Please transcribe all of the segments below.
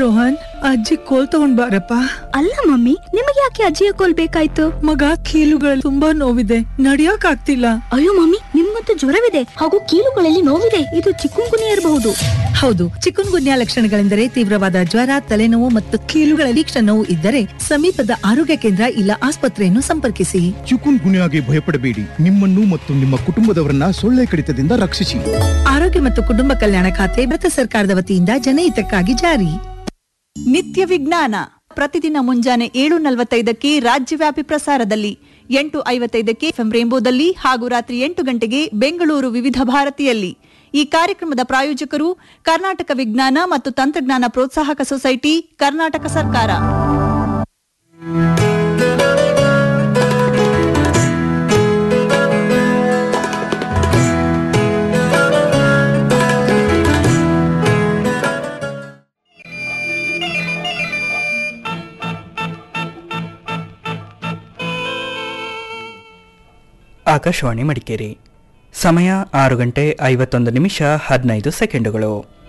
ರೋಹನ್ ಅಜ್ಜಿ ಕೋಲ್ ತಗೊಂಡ್ ಬಾರಪ್ಪ ಅಲ್ಲ ಮಮ್ಮಿ ನಿಮಗೆ ಯಾಕೆ ಅಜ್ಜಿಯ ಕೋಲ್ ಬೇಕಾಯ್ತು ಮಗ ಕೀಲುಗಳಲ್ಲಿ ತುಂಬಾ ನೋವಿದೆ ನಡಿಯಕ್ ಆಗ್ತಿಲ್ಲ ಅಯ್ಯೋ ಮಮ್ಮಿ ನಿಮ್ಗಂತೂ ಜ್ವರವಿದೆ ಹಾಗೂ ಕೀಲುಗಳಲ್ಲಿ ನೋವಿದೆ ಇದು ಚಿಕ್ಕುಂಗುನಿ ಇರಬಹುದು ಹೌದು ಚಿಕುನ್ ಗುನ್ಯಾ ಲಕ್ಷಣಗಳೆಂದರೆ ತೀವ್ರವಾದ ಜ್ವರ ತಲೆನೋವು ಮತ್ತು ಕೀಲುಗಳಲ್ಲಿ ಕ್ಷ ನೋವು ಇದ್ದರೆ ಸಮೀಪದ ಆರೋಗ್ಯ ಕೇಂದ್ರ ಇಲ್ಲ ಆಸ್ಪತ್ರೆಯನ್ನು ಸಂಪರ್ಕಿಸಿ ಚಿಕುನ್ ಗುನ್ಯಾಗೆ ಭಯಪಡಬೇಡಿ ನಿಮ್ಮನ್ನು ಮತ್ತು ನಿಮ್ಮ ಕುಟುಂಬದವರನ್ನ ಸೊಳ್ಳೆ ಕಡಿತದಿಂದ ರಕ್ಷಿಸಿ ಆರೋಗ್ಯ ಮತ್ತು ಕುಟುಂಬ ಕಲ್ಯಾಣ ಖಾತೆ ಭಾರತ ಸರ್ಕಾರದ ವತಿಯಿಂದ ಜನಹಿತಕ್ಕಾಗಿ ಜಾರಿ ನಿತ್ಯ ವಿಜ್ಞಾನ ಪ್ರತಿದಿನ ಮುಂಜಾನೆ ಏಳು ನಲವತ್ತೈದಕ್ಕೆ ರಾಜ್ಯವ್ಯಾಪಿ ಪ್ರಸಾರದಲ್ಲಿ ಎಂಟು ಐವತ್ತೈದಕ್ಕೆ ಎಫ್ಎಂ ರೇಂಬೋದಲ್ಲಿ ಹಾಗೂ ರಾತ್ರಿ ಎಂಟು ಗಂಟೆಗೆ ಬೆಂಗಳೂರು ವಿವಿಧ ಭಾರತಿಯಲ್ಲಿ ಈ ಕಾರ್ಯಕ್ರಮದ ಪ್ರಾಯೋಜಕರು ಕರ್ನಾಟಕ ವಿಜ್ಞಾನ ಮತ್ತು ತಂತ್ರಜ್ಞಾನ ಪ್ರೋತ್ಸಾಹಕ ಸೊಸೈಟಿ ಕರ್ನಾಟಕ ಸರ್ಕಾರ ಆಕಾಶವಾಣಿ ಮಡಿಕೇರಿ ಸಮಯ ಆರು ಗಂಟೆ ಐವತ್ತೊಂದು ನಿಮಿಷ ಹದಿನೈದು ಸೆಕೆಂಡುಗಳು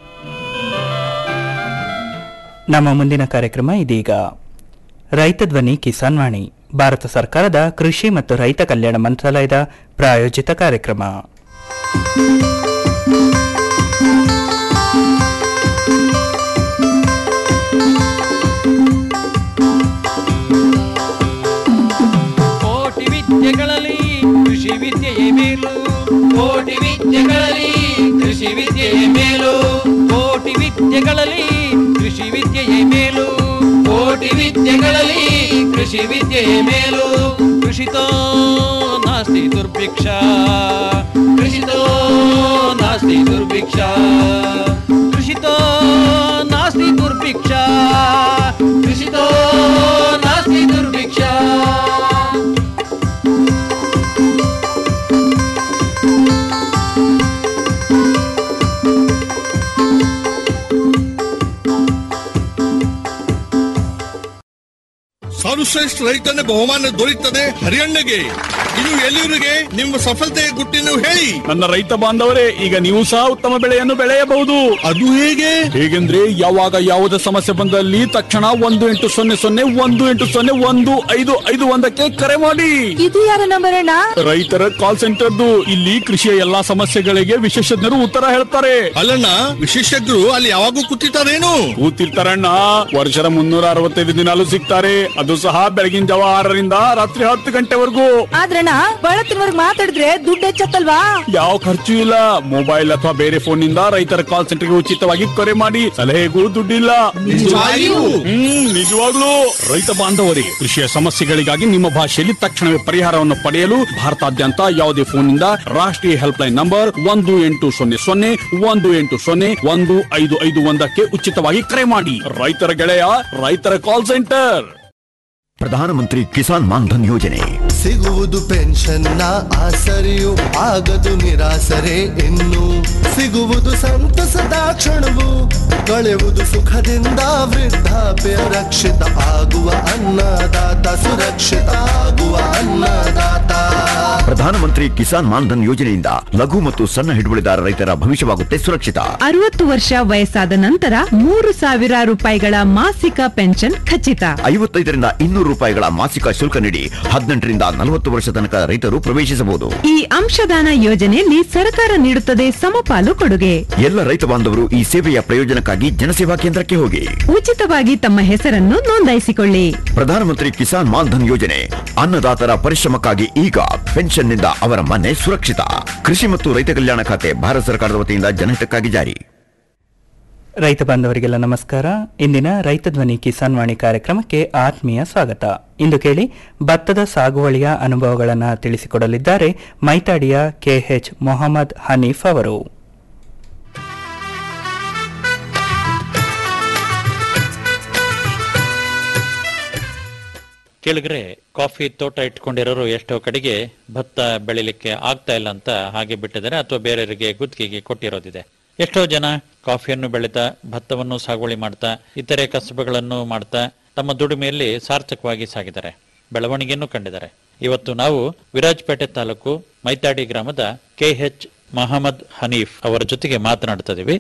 ನಮ್ಮ ಮುಂದಿನ ಕಾರ್ಯಕ್ರಮ ಇದೀಗ ರೈತ ಧ್ವನಿ ಕಿಸಾನ್ ವಾಣಿ ಭಾರತ ಸರ್ಕಾರದ ಕೃಷಿ ಮತ್ತು ರೈತ ಕಲ್ಯಾಣ ಮಂತ್ರಾಲಯದ ಪ್ರಾಯೋಜಿತ ಕಾರ್ಯಕ್ರಮ ಕೋಟಿ ವಿದ್ಯೆಗಳಲ್ಲಿ ಕೃಷಿ ವಿದ್ಯೆಯೇ ಮೇಲು ಕೋಟಿ ವಿದ್ಯೆಗಳಲ್ಲಿ ಕೃಷಿ ವಿದ್ಯೆಯೇ ಮೇಲು ಕೋಟಿ ವಿದ್ಯೆಗಳಲ್ಲಿ ಕೃಷಿ ವಿದ್ಯೆಯೇ ಮೇಲು ಕೋಟಿ ವಿದ್ಯೆಗಳಲ್ಲಿ ಕೃಷಿ ವಿದ್ಯೆಯೇ ಮೇಲು ಕೃಷಿತೋ ನಾಸ್ತಿ ದುರ್ಭಿಕ್ಷ ಕೃಷಿತೋ ನಾಸ್ತಿ ದುರ್ಭಿಕ್ಷ ಕೃಷಿತೋ ನಾಸ್ತಿ ದುರ್ಭಿಕ್ಷ ಕೃಷಿತೋ ನಾಸ್ತಿ ದುರ್ಭಿಕ್ಷ ಸರ್ವಶ್ರೇಷ್ಠ ರೈತನ ಬಹುಮಾನ ದೊರೆಯುತ್ತದೆ ಹರಿಯಣ್ಣಗೆ ಇದು ಎಲ್ಲಿವರಿಗೆ ನಿಮ್ಮ ಸಫಲತೆಯ ಗುಟ್ಟಿನ ಹೇಳಿ ನನ್ನ ರೈತ ಬಾಂಧವರೇ ಈಗ ನೀವು ಸಹ ಉತ್ತಮ ಬೆಳೆಯನ್ನು ಬೆಳೆಯಬಹುದು ಅದು ಹೇಗೆ ಹೇಗೆಂದ್ರೆ ಯಾವಾಗ ಯಾವುದೇ ಸಮಸ್ಯೆ ಬಂದಲ್ಲಿ ತಕ್ಷಣ ಒಂದು ಎಂಟು ಸೊನ್ನೆ ಸೊನ್ನೆ ಒಂದು ಎಂಟು ಸೊನ್ನೆ ಒಂದು ಐದು ಐದು ಒಂದಕ್ಕೆ ಕರೆ ಮಾಡಿ ಇದು ಯಾರ ನಂಬರ್ ಅಣ್ಣ ರೈತರ ಕಾಲ್ ಸೆಂಟರ್ದು ಇಲ್ಲಿ ಕೃಷಿಯ ಎಲ್ಲಾ ಸಮಸ್ಯೆಗಳಿಗೆ ವಿಶೇಷಜ್ಞರು ಉತ್ತರ ಹೇಳ್ತಾರೆ ಅಲ್ಲಣ್ಣ ವಿಶೇಷಜ್ಞರು ಅಲ್ಲಿ ಯಾವಾಗೂ ಕೂತಿರ್ತಾರೇನು ಕೂತಿರ್ತಾರಣ್ಣ ವರ್ಷದ ಮುನ್ನೂರ ಅರವತ್ತೈದು ದಿನಾಲು ಸಿಗ್ತಾರೆ ಅದು ಸಹ ಬೆಳಗಿನ ಜಾವ ಆರರಿಂದ ರಾತ್ರಿ ಹತ್ತು ಗಂಟೆವರೆಗೂ ಆದ್ರಣ್ಣ ಬಳತ್ತಿನವರ್ಗ್ ಮಾತಾಡಿದ್ರೆ ದುಡ್ಡು ಹೆಚ್ಚತ್ತಲ್ವಾ ಯಾವ ಖರ್ಚು ಇಲ್ಲ ಮೊಬೈಲ್ ಅಥವಾ ಬೇರೆ ಫೋನ್ ನಿಂದ ರೈತರ ಕಾಲ್ ಸೆಂಟರ್ಗೆ ಉಚಿತವಾಗಿ ಕರೆ ಮಾಡಿ ಸಲಹೆಗೂ ದುಡ್ಡಿಲ್ಲ ನಿಜವಾಗಿಯೂ? ಹ್ಮ್ ನಿಜವಾಗ್ಲೂ ರೈತ ಬಾಂಧವರಿಗೆ ಕೃಷಿಯ ಸಮಸ್ಯೆಗಳಿಗಾಗಿ ನಿಮ್ಮ ಭಾಷೆಯಲ್ಲಿ ತಕ್ಷಣವೇ ಪರಿಹಾರವನ್ನು ಪಡೆಯಲು ಭಾರತಾದ್ಯಂತ ಯಾವುದೇ ಫೋನ್ ನಿಂದ ರಾಷ್ಟ್ರೀಯ ಹೆಲ್ಪ್ ಲೈನ್ ನಂಬರ್ ಒಂದು ಎಂಟು ಸೊನ್ನೆ ಸೊನ್ನೆ ಒಂದು ಎಂಟು ಸೊನ್ನೆ ಒಂದು ಐದು ಐದು ಒಂದಕ್ಕೆ ಉಚಿತವಾಗಿ ಕರೆ ಮಾಡಿ ರೈತರ ಗೆಳೆಯ ರೈತರ ಕಾಲ್ ಸೆಂಟರ್ ಪ್ರಧಾನಮಂತ್ರಿ ಕಿಸಾನ್ ಮಾನ್ಧನ್ ಯೋಜನೆ ಸಿಗುವುದು ಪೆನ್ಷನ್ನ ಆಸರೆಯು ಆಗದು ನಿರಾಸರೆ ಇನ್ನು ಸಿಗುವುದು ಸಂತಸದ ಕ್ಷಣವು ಕಳೆಯುವುದು ಸುಖದಿಂದ ವೃದ್ಧಾಪ್ಯ ರಕ್ಷಿತ ಆಗುವ ಅನ್ನದಾತ ಸುರಕ್ಷಿತ ಆಗುವ ಅನ್ನದಾತ ಪ್ರಧಾನಮಂತ್ರಿ ಕಿಸಾನ್ ಮಾನ್ಧನ್ ಯೋಜನೆಯಿಂದ ಲಘು ಮತ್ತು ಸಣ್ಣ ಹಿಡುವಳಿದಾರ ರೈತರ ಭವಿಷ್ಯವಾಗುತ್ತೆ ಸುರಕ್ಷಿತ ಅರವತ್ತು ವರ್ಷ ವಯಸ್ಸಾದ ನಂತರ ಮೂರು ಸಾವಿರ ರೂಪಾಯಿಗಳ ಮಾಸಿಕ ಪೆನ್ಷನ್ ಖಚಿತ ಐವತ್ತೈದರಿಂದ ಇನ್ನೂರು ರೂಪಾಯಿಗಳ ಮಾಸಿಕ ಶುಲ್ಕ ನೀಡಿ ಹದಿನೆಂಟರಿಂದ ನಲವತ್ತು ವರ್ಷ ತನಕ ರೈತರು ಪ್ರವೇಶಿಸಬಹುದು ಈ ಅಂಶದಾನ ಯೋಜನೆಯಲ್ಲಿ ಸರ್ಕಾರ ನೀಡುತ್ತದೆ ಸಮಪಾಲು ಕೊಡುಗೆ ಎಲ್ಲ ರೈತ ಬಾಂಧವರು ಈ ಸೇವೆಯ ಪ್ರಯೋಜನಕ್ಕಾಗಿ ಜನಸೇವಾ ಕೇಂದ್ರಕ್ಕೆ ಹೋಗಿ ಉಚಿತವಾಗಿ ತಮ್ಮ ಹೆಸರನ್ನು ನೋಂದಾಯಿಸಿಕೊಳ್ಳಿ ಪ್ರಧಾನಮಂತ್ರಿ ಕಿಸಾನ್ ಮಾನ್ಧನ್ ಯೋಜನೆ ಅನ್ನದಾತರ ಪರಿಶ್ರಮಕ್ಕಾಗಿ ಈಗ ಪೆನ್ಷನ್ನಿಂದ ಅವರ ಮನೆ ಸುರಕ್ಷಿತ ಕೃಷಿ ಮತ್ತು ರೈತ ಕಲ್ಯಾಣ ಖಾತೆ ಭಾರತ ಸರ್ಕಾರದ ವತಿಯಿಂದ ಜನಹಿತಕ್ಕಾಗಿ ಜಾರಿ ರೈತ ಬಾಂಧವರಿಗೆಲ್ಲ ನಮಸ್ಕಾರ ಇಂದಿನ ರೈತ ಧ್ವನಿ ಕಿಸಾನ್ ವಾಣಿ ಕಾರ್ಯಕ್ರಮಕ್ಕೆ ಆತ್ಮೀಯ ಸ್ವಾಗತ ಇಂದು ಕೇಳಿ ಭತ್ತದ ಸಾಗುವಳಿಯ ಅನುಭವಗಳನ್ನು ತಿಳಿಸಿಕೊಡಲಿದ್ದಾರೆ ಮೈತಾಡಿಯ ಕೆಎಚ್ ಮೊಹಮ್ಮದ್ ಹನೀಫ್ ಅವರು ಕೇಳಿದ್ರೆ ಕಾಫಿ ತೋಟ ಇಟ್ಕೊಂಡಿರೋರು ಎಷ್ಟೋ ಕಡೆಗೆ ಭತ್ತ ಬೆಳಿಲಿಕ್ಕೆ ಆಗ್ತಾ ಇಲ್ಲ ಅಂತ ಹಾಗೆ ಬಿಟ್ಟಿದ್ದಾರೆ ಅಥವಾ ಬೇರೆಯವರಿಗೆ ಗುತ್ತಿಗೆಗೆ ಕೊಟ್ಟಿರೋದಿದೆ ಎಷ್ಟೋ ಜನ ಕಾಫಿಯನ್ನು ಬೆಳೀತಾ ಭತ್ತವನ್ನು ಸಾಗುವಳಿ ಮಾಡ್ತಾ ಇತರೆ ಕಸಬುಗಳನ್ನು ಮಾಡ್ತಾ ತಮ್ಮ ದುಡಿಮೆಯಲ್ಲಿ ಸಾರ್ಥಕವಾಗಿ ಸಾಗಿದ್ದಾರೆ ಬೆಳವಣಿಗೆಯನ್ನು ಕಂಡಿದ್ದಾರೆ ಇವತ್ತು ನಾವು ವಿರಾಜಪೇಟೆ ತಾಲೂಕು ಮೈತಾಡಿ ಗ್ರಾಮದ ಕೆಎಚ್ ಮಹಮ್ಮದ್ ಹನೀಫ್ ಅವರ ಜೊತೆಗೆ ಮಾತನಾಡ್ತಾ ಇದೀವಿ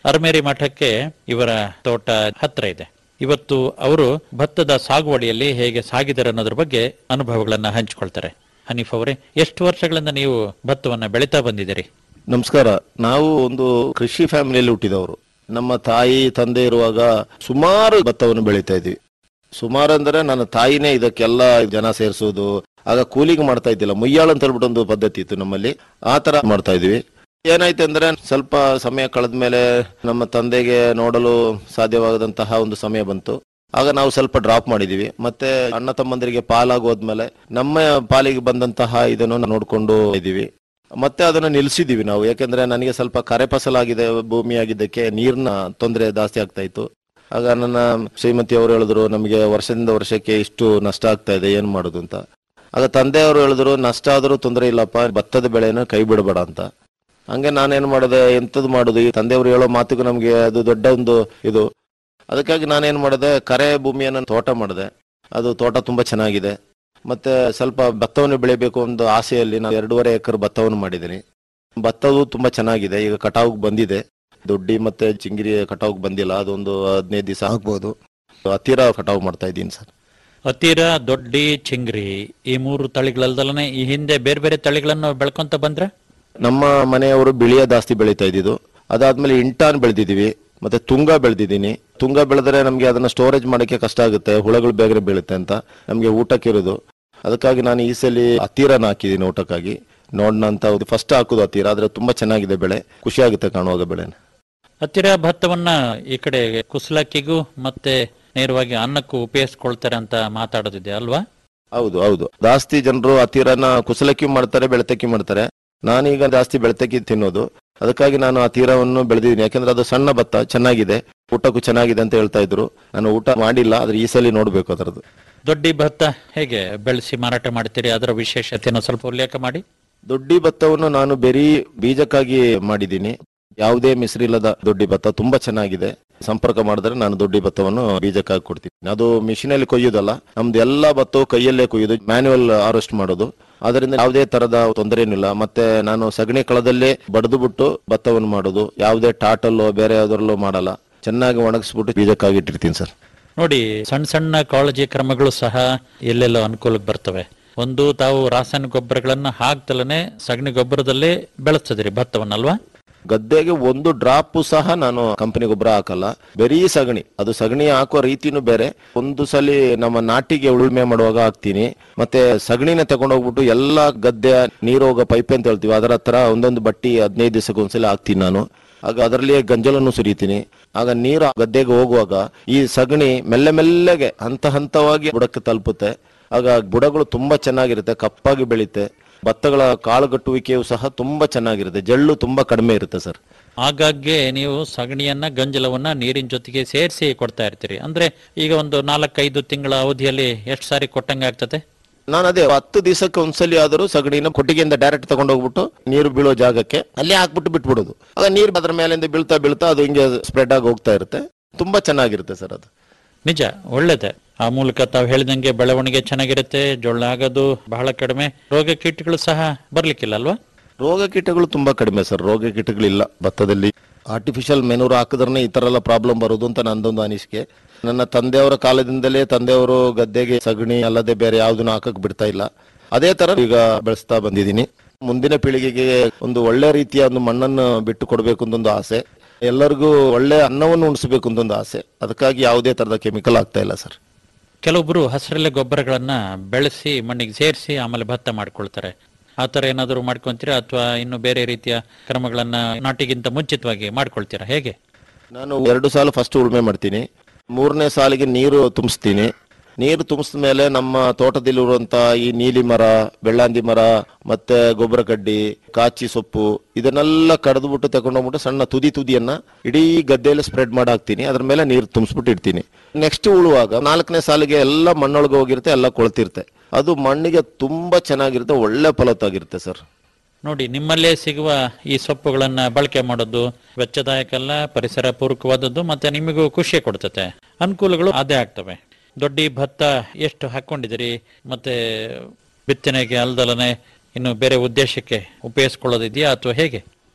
ಅರಮೇರಿ ಮಠಕ್ಕೆ ಇವರ ತೋಟ ಹತ್ರ ಇದೆ ಇವತ್ತು ಅವರು ಭತ್ತದ ಸಾಗುವಳಿಯಲ್ಲಿ ಹೇಗೆ ಸಾಗಿದ್ದಾರೆ ಅನ್ನೋದ್ರ ಬಗ್ಗೆ ಅನುಭವಗಳನ್ನ ಹಂಚಿಕೊಳ್ತಾರೆ ಹನೀಫ್ ಅವರೇ ಎಷ್ಟು ವರ್ಷಗಳಿಂದ ನೀವು ಭತ್ತವನ್ನ ಬೆಳೀತಾ ಬಂದಿದ್ದೀರಿ ನಮಸ್ಕಾರ ನಾವು ಒಂದು ಕೃಷಿ ಫ್ಯಾಮಿಲಿಯಲ್ಲಿ ಹುಟ್ಟಿದವರು ನಮ್ಮ ತಾಯಿ ತಂದೆ ಇರುವಾಗ ಸುಮಾರು ಭತ್ತವನ್ನು ಬೆಳೀತಾ ಇದ್ವಿ ಸುಮಾರು ಅಂದ್ರೆ ನನ್ನ ತಾಯಿನೇ ಇದಕ್ಕೆಲ್ಲ ಜನ ಸೇರಿಸೋದು ಆಗ ಕೂಲಿಗೆ ಮಾಡ್ತಾ ಇದ್ದಿಲ್ಲ ಮುಯ್ಯಾಳು ಅಂತ ಹೇಳ್ಬಿಟ್ಟು ಒಂದು ಪದ್ಧತಿ ಇತ್ತು ನಮ್ಮಲ್ಲಿ ಆ ತರ ಮಾಡ್ತಾ ಇದ್ವಿ ಏನಾಯ್ತು ಅಂದ್ರೆ ಸ್ವಲ್ಪ ಸಮಯ ಕಳೆದ ಮೇಲೆ ನಮ್ಮ ತಂದೆಗೆ ನೋಡಲು ಸಾಧ್ಯವಾಗದಂತಹ ಒಂದು ಸಮಯ ಬಂತು ಆಗ ನಾವು ಸ್ವಲ್ಪ ಡ್ರಾಪ್ ಮಾಡಿದೀವಿ ಮತ್ತೆ ಅಣ್ಣ ತಮ್ಮಂದರಿಗೆ ಪಾಲಾಗೋದ್ಮೇಲೆ ನಮ್ಮ ಪಾಲಿಗೆ ಬಂದಂತಹ ಇದನ್ನು ನೋಡ್ಕೊಂಡು ಇದೀವಿ ಮತ್ತೆ ಅದನ್ನು ನಿಲ್ಸಿದೀವಿ ನಾವು ಯಾಕಂದ್ರೆ ನನಗೆ ಸ್ವಲ್ಪ ಕರೆ ಫಸಲಾಗಿದೆ ಭೂಮಿ ಆಗಿದ್ದಕ್ಕೆ ನೀರಿನ ತೊಂದರೆ ಜಾಸ್ತಿ ಆಗ್ತಾ ಇತ್ತು ಆಗ ನನ್ನ ಶ್ರೀಮತಿ ಅವರು ಹೇಳಿದ್ರು ನಮಗೆ ವರ್ಷದಿಂದ ವರ್ಷಕ್ಕೆ ಇಷ್ಟು ನಷ್ಟ ಆಗ್ತಾ ಇದೆ ಏನ್ ಮಾಡುದು ಅಂತ ಆಗ ತಂದೆಯವರು ಹೇಳಿದ್ರು ನಷ್ಟ ಆದ್ರೂ ತೊಂದರೆ ಇಲ್ಲಪ್ಪ ಭತ್ತದ ಬೆಳೆಯನ್ನು ಕೈ ಬಿಡಬೇಡ ಅಂತ ಹಂಗೆ ನಾನೇನ್ ಮಾಡಿದೆ ಎಂತದ್ ಮಾಡುದು ಈ ತಂದೆಯವರು ಹೇಳೋ ಮಾತಿಗೂ ನಮ್ಗೆ ಅದು ದೊಡ್ಡ ಒಂದು ಇದು ಅದಕ್ಕಾಗಿ ನಾನೇನ್ ಮಾಡಿದೆ ಕರೆ ಭೂಮಿಯನ್ನು ತೋಟ ಮಾಡಿದೆ ಅದು ತೋಟ ತುಂಬಾ ಚೆನ್ನಾಗಿದೆ ಮತ್ತೆ ಸ್ವಲ್ಪ ಭತ್ತವನ್ನು ಬೆಳಿಬೇಕು ಒಂದು ಆಸೆಯಲ್ಲಿ ನಾನು ಎರಡೂವರೆ ಎಕರೆ ಭತ್ತವನ್ನು ಮಾಡಿದ್ದೀನಿ ಭತ್ತವು ತುಂಬಾ ಚೆನ್ನಾಗಿದೆ ಈಗ ಕಟಾವ್ಗೆ ಬಂದಿದೆ ದೊಡ್ಡಿ ಮತ್ತೆ ಚಿಂಗಿರಿ ಕಟಾವ್ಗೆ ಬಂದಿಲ್ಲ ಅದೊಂದು ಹದಿನೈದು ದಿವಸ ಆಗ್ಬೋದು ಹತ್ತಿರ ಕಟಾವ್ ಮಾಡ್ತಾ ಇದ್ದೀನಿ ಸರ್ ಹತ್ತಿರ ದೊಡ್ಡಿ ಚಿಂಗ್ರಿ ಈ ಮೂರು ತಳಿಗಳಲ್ದಲನೆ ಈ ಹಿಂದೆ ಬೇರೆ ಬೇರೆ ತಳಿಗಳನ್ನು ಬೆಳ್ಕೊಂತ ಬಂದ್ರೆ ನಮ್ಮ ಮನೆಯವರು ಬಿಳಿಯ ಜಾಸ್ತಿ ಬೆಳೀತಾ ಇದ್ದಿದ್ದು ಅದಾದ್ಮೇಲೆ ಇಂಟಾನ್ ಬೆಳೆದಿದೀವಿ ಮತ್ತೆ ತುಂಗ ಬೆಳೆದಿದ್ದೀನಿ ತುಂಗ ಬೆಳೆದ್ರೆ ನಮ್ಗೆ ಅದನ್ನ ಸ್ಟೋರೇಜ್ ಮಾಡಕ್ಕೆ ಕಷ್ಟ ಆಗುತ್ತೆ ಹುಳಗಳು ಬೇಗನೆ ಬೀಳುತ್ತೆ ಅಂತ ನಮ್ಗೆ ಊಟಕ್ಕೆ ಇರೋದು ಅದಕ್ಕಾಗಿ ನಾನು ಈ ಸಲ ಹತ್ತಿರನ ಹಾಕಿದ್ದೀನಿ ಊಟಕ್ಕಾಗಿ ನೋಡೋಣ ಅಂತ ಫಸ್ಟ್ ಹಾಕುದು ಹತ್ತಿರ ಆದ್ರೆ ತುಂಬಾ ಚೆನ್ನಾಗಿದೆ ಬೆಳೆ ಖುಷಿ ಆಗುತ್ತೆ ಕಾಣುವಾಗ ಬೆಳೆನ ಹತ್ತಿರ ಭತ್ತವನ್ನ ಈ ಕಡೆ ಕುಸಲಕ್ಕಿಗೂ ಮತ್ತೆ ನೇರವಾಗಿ ಅನ್ನಕ್ಕೂ ಉಪಯೋಗಿಸ್ಕೊಳ್ತಾರೆ ಅಂತ ಮಾತಾಡೋದಿದೆ ಅಲ್ವಾ ಹೌದು ಹೌದು ಜಾಸ್ತಿ ಜನರು ಹತ್ತಿರನ ಕುಸಲಕ್ಕಿ ಮಾಡ್ತಾರೆ ಬೆಳತಕ್ಕಿ ಮಾಡ್ತಾರೆ ನಾನೀಗ ಜಾಸ್ತಿ ಬೆಳತಕ್ಕಿ ತಿನ್ನೋದು ಅದಕ್ಕಾಗಿ ನಾನು ಆ ತೀರವನ್ನು ಬೆಳೆದಿದ್ದೀನಿ ಯಾಕಂದ್ರೆ ಅದು ಸಣ್ಣ ಭತ್ತ ಚೆನ್ನಾಗಿದೆ ಊಟಕ್ಕೂ ಚೆನ್ನಾಗಿದೆ ಅಂತ ಹೇಳ್ತಾ ಇದ್ರು ನಾನು ಊಟ ಮಾಡಿಲ್ಲ ಆದ್ರೆ ಈ ಸಲ ನೋಡ್ಬೇಕು ಅದರದ್ದು ದೊಡ್ಡಿ ಭತ್ತ ಹೇಗೆ ಬೆಳೆಸಿ ಮಾರಾಟ ಮಾಡ್ತೀರಿ ಅದರ ವಿಶೇಷತೆಯನ್ನು ಸ್ವಲ್ಪ ಉಲ್ಲೇಖ ಮಾಡಿ ದೊಡ್ಡಿ ಭತ್ತವನ್ನು ನಾನು ಬರೀ ಬೀಜಕ್ಕಾಗಿ ಮಾಡಿದ್ದೀನಿ ಯಾವುದೇ ಮಿಶ್ರಿಲ್ಲದ ದೊಡ್ಡಿ ಭತ್ತ ತುಂಬಾ ಚೆನ್ನಾಗಿದೆ ಸಂಪರ್ಕ ಮಾಡಿದ್ರೆ ನಾನು ದೊಡ್ಡಿ ಭತ್ತವನ್ನು ಬೀಜಕ್ಕಾಗಿ ಕೊಡ್ತೀನಿ ಅದು ಮಿಷಿನ್ ಅಲ್ಲಿ ಕೊಯ್ಯೋದಲ್ಲ ನಮ್ದು ಎಲ್ಲಾ ಭತ್ತವು ಕೈಯಲ್ಲೇ ಕೊಯ್ಯೋದು ಮ್ಯಾನ್ಯುವಲ್ ಹಾರ್ವೆಸ್ಟ್ ಮಾಡೋದು ಅದರಿಂದ ಯಾವುದೇ ತರದ ತೊಂದರೆ ಏನಿಲ್ಲ ಮತ್ತೆ ನಾನು ಸಗಣಿ ಕಳದಲ್ಲೇ ಬಡ್ದು ಬಿಟ್ಟು ಭತ್ತವನ್ನು ಮಾಡೋದು ಯಾವುದೇ ಟಾಟಲ್ಲೋ ಬೇರೆ ಯಾವ್ದ್ರಲ್ಲೋ ಮಾಡಲ್ಲ ಚೆನ್ನಾಗಿ ಒಣಗಿಸ್ಬಿಟ್ಟು ಬೀಜಕ್ಕಾಗಿ ಇಟ್ಟಿರ್ತೀನಿ ಸರ್ ನೋಡಿ ಸಣ್ಣ ಸಣ್ಣ ಕಾಳಜಿ ಕ್ರಮಗಳು ಸಹ ಎಲ್ಲೆಲ್ಲೋ ಅನುಕೂಲಕ್ಕೆ ಬರ್ತವೆ ಒಂದು ತಾವು ರಾಸಾಯನಿಕ ಗೊಬ್ಬರಗಳನ್ನ ಹಾಕ್ತಲನೆ ಸಗಣಿ ಗೊಬ್ಬರದಲ್ಲೇ ಬೆಳೆಸ್ತದಿರಿ ಭತ್ತವನ್ನಲ್ವಾ ಗದ್ದೆಗೆ ಒಂದು ಡ್ರಾಪ್ ಸಹ ನಾನು ಕಂಪನಿ ಗೊಬ್ಬರ ಹಾಕಲ್ಲ ಬರೀ ಸಗಣಿ ಅದು ಸಗಣಿ ಹಾಕುವ ರೀತಿನೂ ಬೇರೆ ಒಂದು ಸಲ ನಮ್ಮ ನಾಟಿಗೆ ಉಳುಮೆ ಮಾಡುವಾಗ ಹಾಕ್ತೀನಿ ಮತ್ತೆ ಸಗಣಿನ ತಗೊಂಡೋಗ್ಬಿಟ್ಟು ಎಲ್ಲಾ ಗದ್ದೆ ನೀರು ಹೋಗೋ ಪೈಪ್ ಅಂತ ಹೇಳ್ತೀವಿ ಅದರ ಹತ್ರ ಒಂದೊಂದು ಬಟ್ಟಿ ಹದಿನೈದು ದಿವಸಕ್ಕೆ ಒಂದ್ಸಲ ಹಾಕ್ತೀನಿ ನಾನು ಆಗ ಅದರಲ್ಲಿ ಗಂಜಲನ್ನು ಸುರಿತೀನಿ ಆಗ ನೀರು ಗದ್ದೆಗೆ ಹೋಗುವಾಗ ಈ ಸಗಣಿ ಮೆಲ್ಲೆ ಮೆಲ್ಲಗೆ ಹಂತ ಹಂತವಾಗಿ ಬುಡಕ್ಕೆ ತಲುಪುತ್ತೆ ಆಗ ಬುಡಗಳು ತುಂಬಾ ಚೆನ್ನಾಗಿರುತ್ತೆ ಕಪ್ಪಾಗಿ ಬೆಳೀತೆ ಭತ್ತಗಳ ಕಾಳುಗಟ್ಟುವಿಕೆಯು ಸಹ ತುಂಬಾ ಚೆನ್ನಾಗಿರುತ್ತೆ ಜಳ್ಳು ತುಂಬಾ ಕಡಿಮೆ ಇರುತ್ತೆ ಸರ್ ಆಗಾಗ್ಗೆ ನೀವು ಸಗಣಿಯನ್ನ ಗಂಜಲವನ್ನ ನೀರಿನ ಜೊತೆಗೆ ಸೇರಿಸಿ ಕೊಡ್ತಾ ಇರ್ತೀರಿ ಅಂದ್ರೆ ಈಗ ಒಂದು ನಾಲ್ಕೈದು ತಿಂಗಳ ಅವಧಿಯಲ್ಲಿ ಎಷ್ಟು ಸಾರಿ ಕೊಟ್ಟಂಗೆ ಆಗ್ತದೆ ನಾನು ಅದೇ ಹತ್ತು ದಿವಸಕ್ಕೆ ಒಂದ್ಸಲಿ ಆದರೂ ಸಗಣಿನ ಕೊಟ್ಟಿಗೆಯಿಂದ ಡೈರೆಕ್ಟ್ ತಗೊಂಡೋಗ್ಬಿಟ್ಟು ನೀರು ಬೀಳೋ ಜಾಗಕ್ಕೆ ಅಲ್ಲಿ ಹಾಕ್ಬಿಟ್ಟು ಬಿಟ್ಬಿಡೋದು ಆಗ ನೀರು ಅದ್ರ ಮೇಲಿಂದ ಬೀಳ್ತಾ ಬೀಳ್ತಾ ಅದು ಹಿಂಗೆ ಸ್ಪ್ರೆಡ್ ಆಗಿ ಹೋಗ್ತಾ ಇರುತ್ತೆ ತುಂಬಾ ಚೆನ್ನಾಗಿರುತ್ತೆ ಸರ್ ಅದು ನಿಜ ಒಳ್ಳೇದೆ ಆ ಮೂಲಕ ತಾವು ಹೇಳಿದಂಗೆ ಬೆಳವಣಿಗೆ ಚೆನ್ನಾಗಿರುತ್ತೆ ಜೊಳ್ಳ ಆಗೋದು ಬಹಳ ಕಡಿಮೆ ರೋಗ ಕೀಟಗಳು ಸಹ ಬರ್ಲಿಕ್ಕಿಲ್ಲ ಅಲ್ವಾ ರೋಗ ಕೀಟಗಳು ತುಂಬಾ ಕಡಿಮೆ ಸರ್ ರೋಗ ಕೀಟಗಳಿಲ್ಲ ಭತ್ತದಲ್ಲಿ ಆರ್ಟಿಫಿಷಿಯಲ್ ಮೆನೂರು ಹಾಕಿದ್ರೆ ಈ ತರ ಎಲ್ಲ ಪ್ರಾಬ್ಲಮ್ ಬರೋದು ಅಂತ ನಂದೊಂದು ಅನಿಸಿಕೆ ನನ್ನ ತಂದೆಯವರ ಕಾಲದಿಂದಲೇ ತಂದೆಯವರು ಗದ್ದೆಗೆ ಸಗಣಿ ಅಲ್ಲದೆ ಬೇರೆ ಯಾವ್ದನ್ನು ಹಾಕಕ್ ಬಿಡ್ತಾ ಇಲ್ಲ ಅದೇ ತರ ಈಗ ಬೆಳೆಸ್ತಾ ಬಂದಿದ್ದೀನಿ ಮುಂದಿನ ಪೀಳಿಗೆಗೆ ಒಂದು ಒಳ್ಳೆ ರೀತಿಯ ಒಂದು ಮಣ್ಣನ್ನು ಬಿಟ್ಟು ಕೊಡಬೇಕು ಅಂತ ಒಂದು ಆಸೆ ಎಲ್ಲರಿಗೂ ಒಳ್ಳೆ ಅನ್ನವನ್ನು ಉಣಿಸಬೇಕು ಅಂತ ಒಂದು ಆಸೆ ಅದಕ್ಕಾಗಿ ಯಾವುದೇ ತರದ ಕೆಮಿಕಲ್ ಆಗ್ತಾ ಇಲ್ಲ ಸರ್ ಕೆಲವೊಬ್ರು ಹಸಿರೆಲೆ ಗೊಬ್ಬರಗಳನ್ನ ಬೆಳೆಸಿ ಮಣ್ಣಿಗೆ ಸೇರಿಸಿ ಆಮೇಲೆ ಭತ್ತ ಮಾಡ್ಕೊಳ್ತಾರೆ ಆ ತರ ಏನಾದರೂ ಮಾಡ್ಕೊಂತೀರಾ ಅಥವಾ ಇನ್ನು ಬೇರೆ ರೀತಿಯ ಕ್ರಮಗಳನ್ನ ನಾಟಿಗಿಂತ ಮುಂಚಿತವಾಗಿ ಮಾಡ್ಕೊಳ್ತೀರಾ ಹೇಗೆ ನಾನು ಎರಡು ಸಾಲ ಫಸ್ಟ್ ಉಳುಮೆ ಮಾಡ್ತೀನಿ ಮೂರನೇ ಸಾಲಿಗೆ ನೀರು ತುಂಬಿಸ್ತೀನಿ ನೀರು ತುಂಬಿಸಿದ ಮೇಲೆ ನಮ್ಮ ತೋಟದಲ್ಲಿರುವಂತ ಈ ನೀಲಿ ಮರ ಬೆಳ್ಳಾಂದಿ ಮರ ಮತ್ತೆ ಗೊಬ್ಬರ ಕಡ್ಡಿ ಕಾಚಿ ಸೊಪ್ಪು ಇದನ್ನೆಲ್ಲ ಕಡ್ದ್ಬಿಟ್ಟು ತಗೊಂಡೋಗ್ಬಿಟ್ಟು ಸಣ್ಣ ತುದಿ ತುದಿಯನ್ನ ಇಡೀ ಗದ್ದೆಯಲ್ಲಿ ಸ್ಪ್ರೆಡ್ ಮಾಡಿ ಹಾಕ್ತೀನಿ ಅದ್ರ ಮೇಲೆ ನೀರು ತುಂಬಿಸ್ಬಿಟ್ಟು ಇಡ್ತೀನಿ ನೆಕ್ಸ್ಟ್ ಉಳುವಾಗ ನಾಲ್ಕನೇ ಸಾಲಿಗೆ ಎಲ್ಲ ಮಣ್ಣೊಳಗೆ ಹೋಗಿರುತ್ತೆ ಎಲ್ಲ ಕೊಳ್ತಿರುತ್ತೆ ಅದು ಮಣ್ಣಿಗೆ ತುಂಬಾ ಚೆನ್ನಾಗಿರುತ್ತೆ ಒಳ್ಳೆ ಫಲವತ್ತಾಗಿರುತ್ತೆ ಸರ್ ನೋಡಿ ನಿಮ್ಮಲ್ಲೇ ಸಿಗುವ ಈ ಸೊಪ್ಪುಗಳನ್ನ ಬಳಕೆ ಮಾಡೋದು ವೆಚ್ಚದಾಯಕ ಅಲ್ಲ ಪರಿಸರ ಪೂರಕವಾದದ್ದು ಮತ್ತೆ ನಿಮಗೂ ಖುಷಿ ಕೊಡ್ತತೆ ಅನುಕೂಲಗಳು ಅದೇ ಆಗ್ತವೆ ದೊಡ್ಡ ಭತ್ತ ಎಷ್ಟು ಹಾಕೊಂಡಿದ್ದೀರಿ ಮತ್ತೆ ಬಿತ್ತನೆಗೆ ಅಲ್ದಲನೆ ಇನ್ನು ಬೇರೆ ಉದ್ದೇಶಕ್ಕೆ ಉಪಯೋಗಿಸ್ಕೊಳ್ಳೋದಿದೆಯಾ ಅಥವಾ ಹೇಗೆ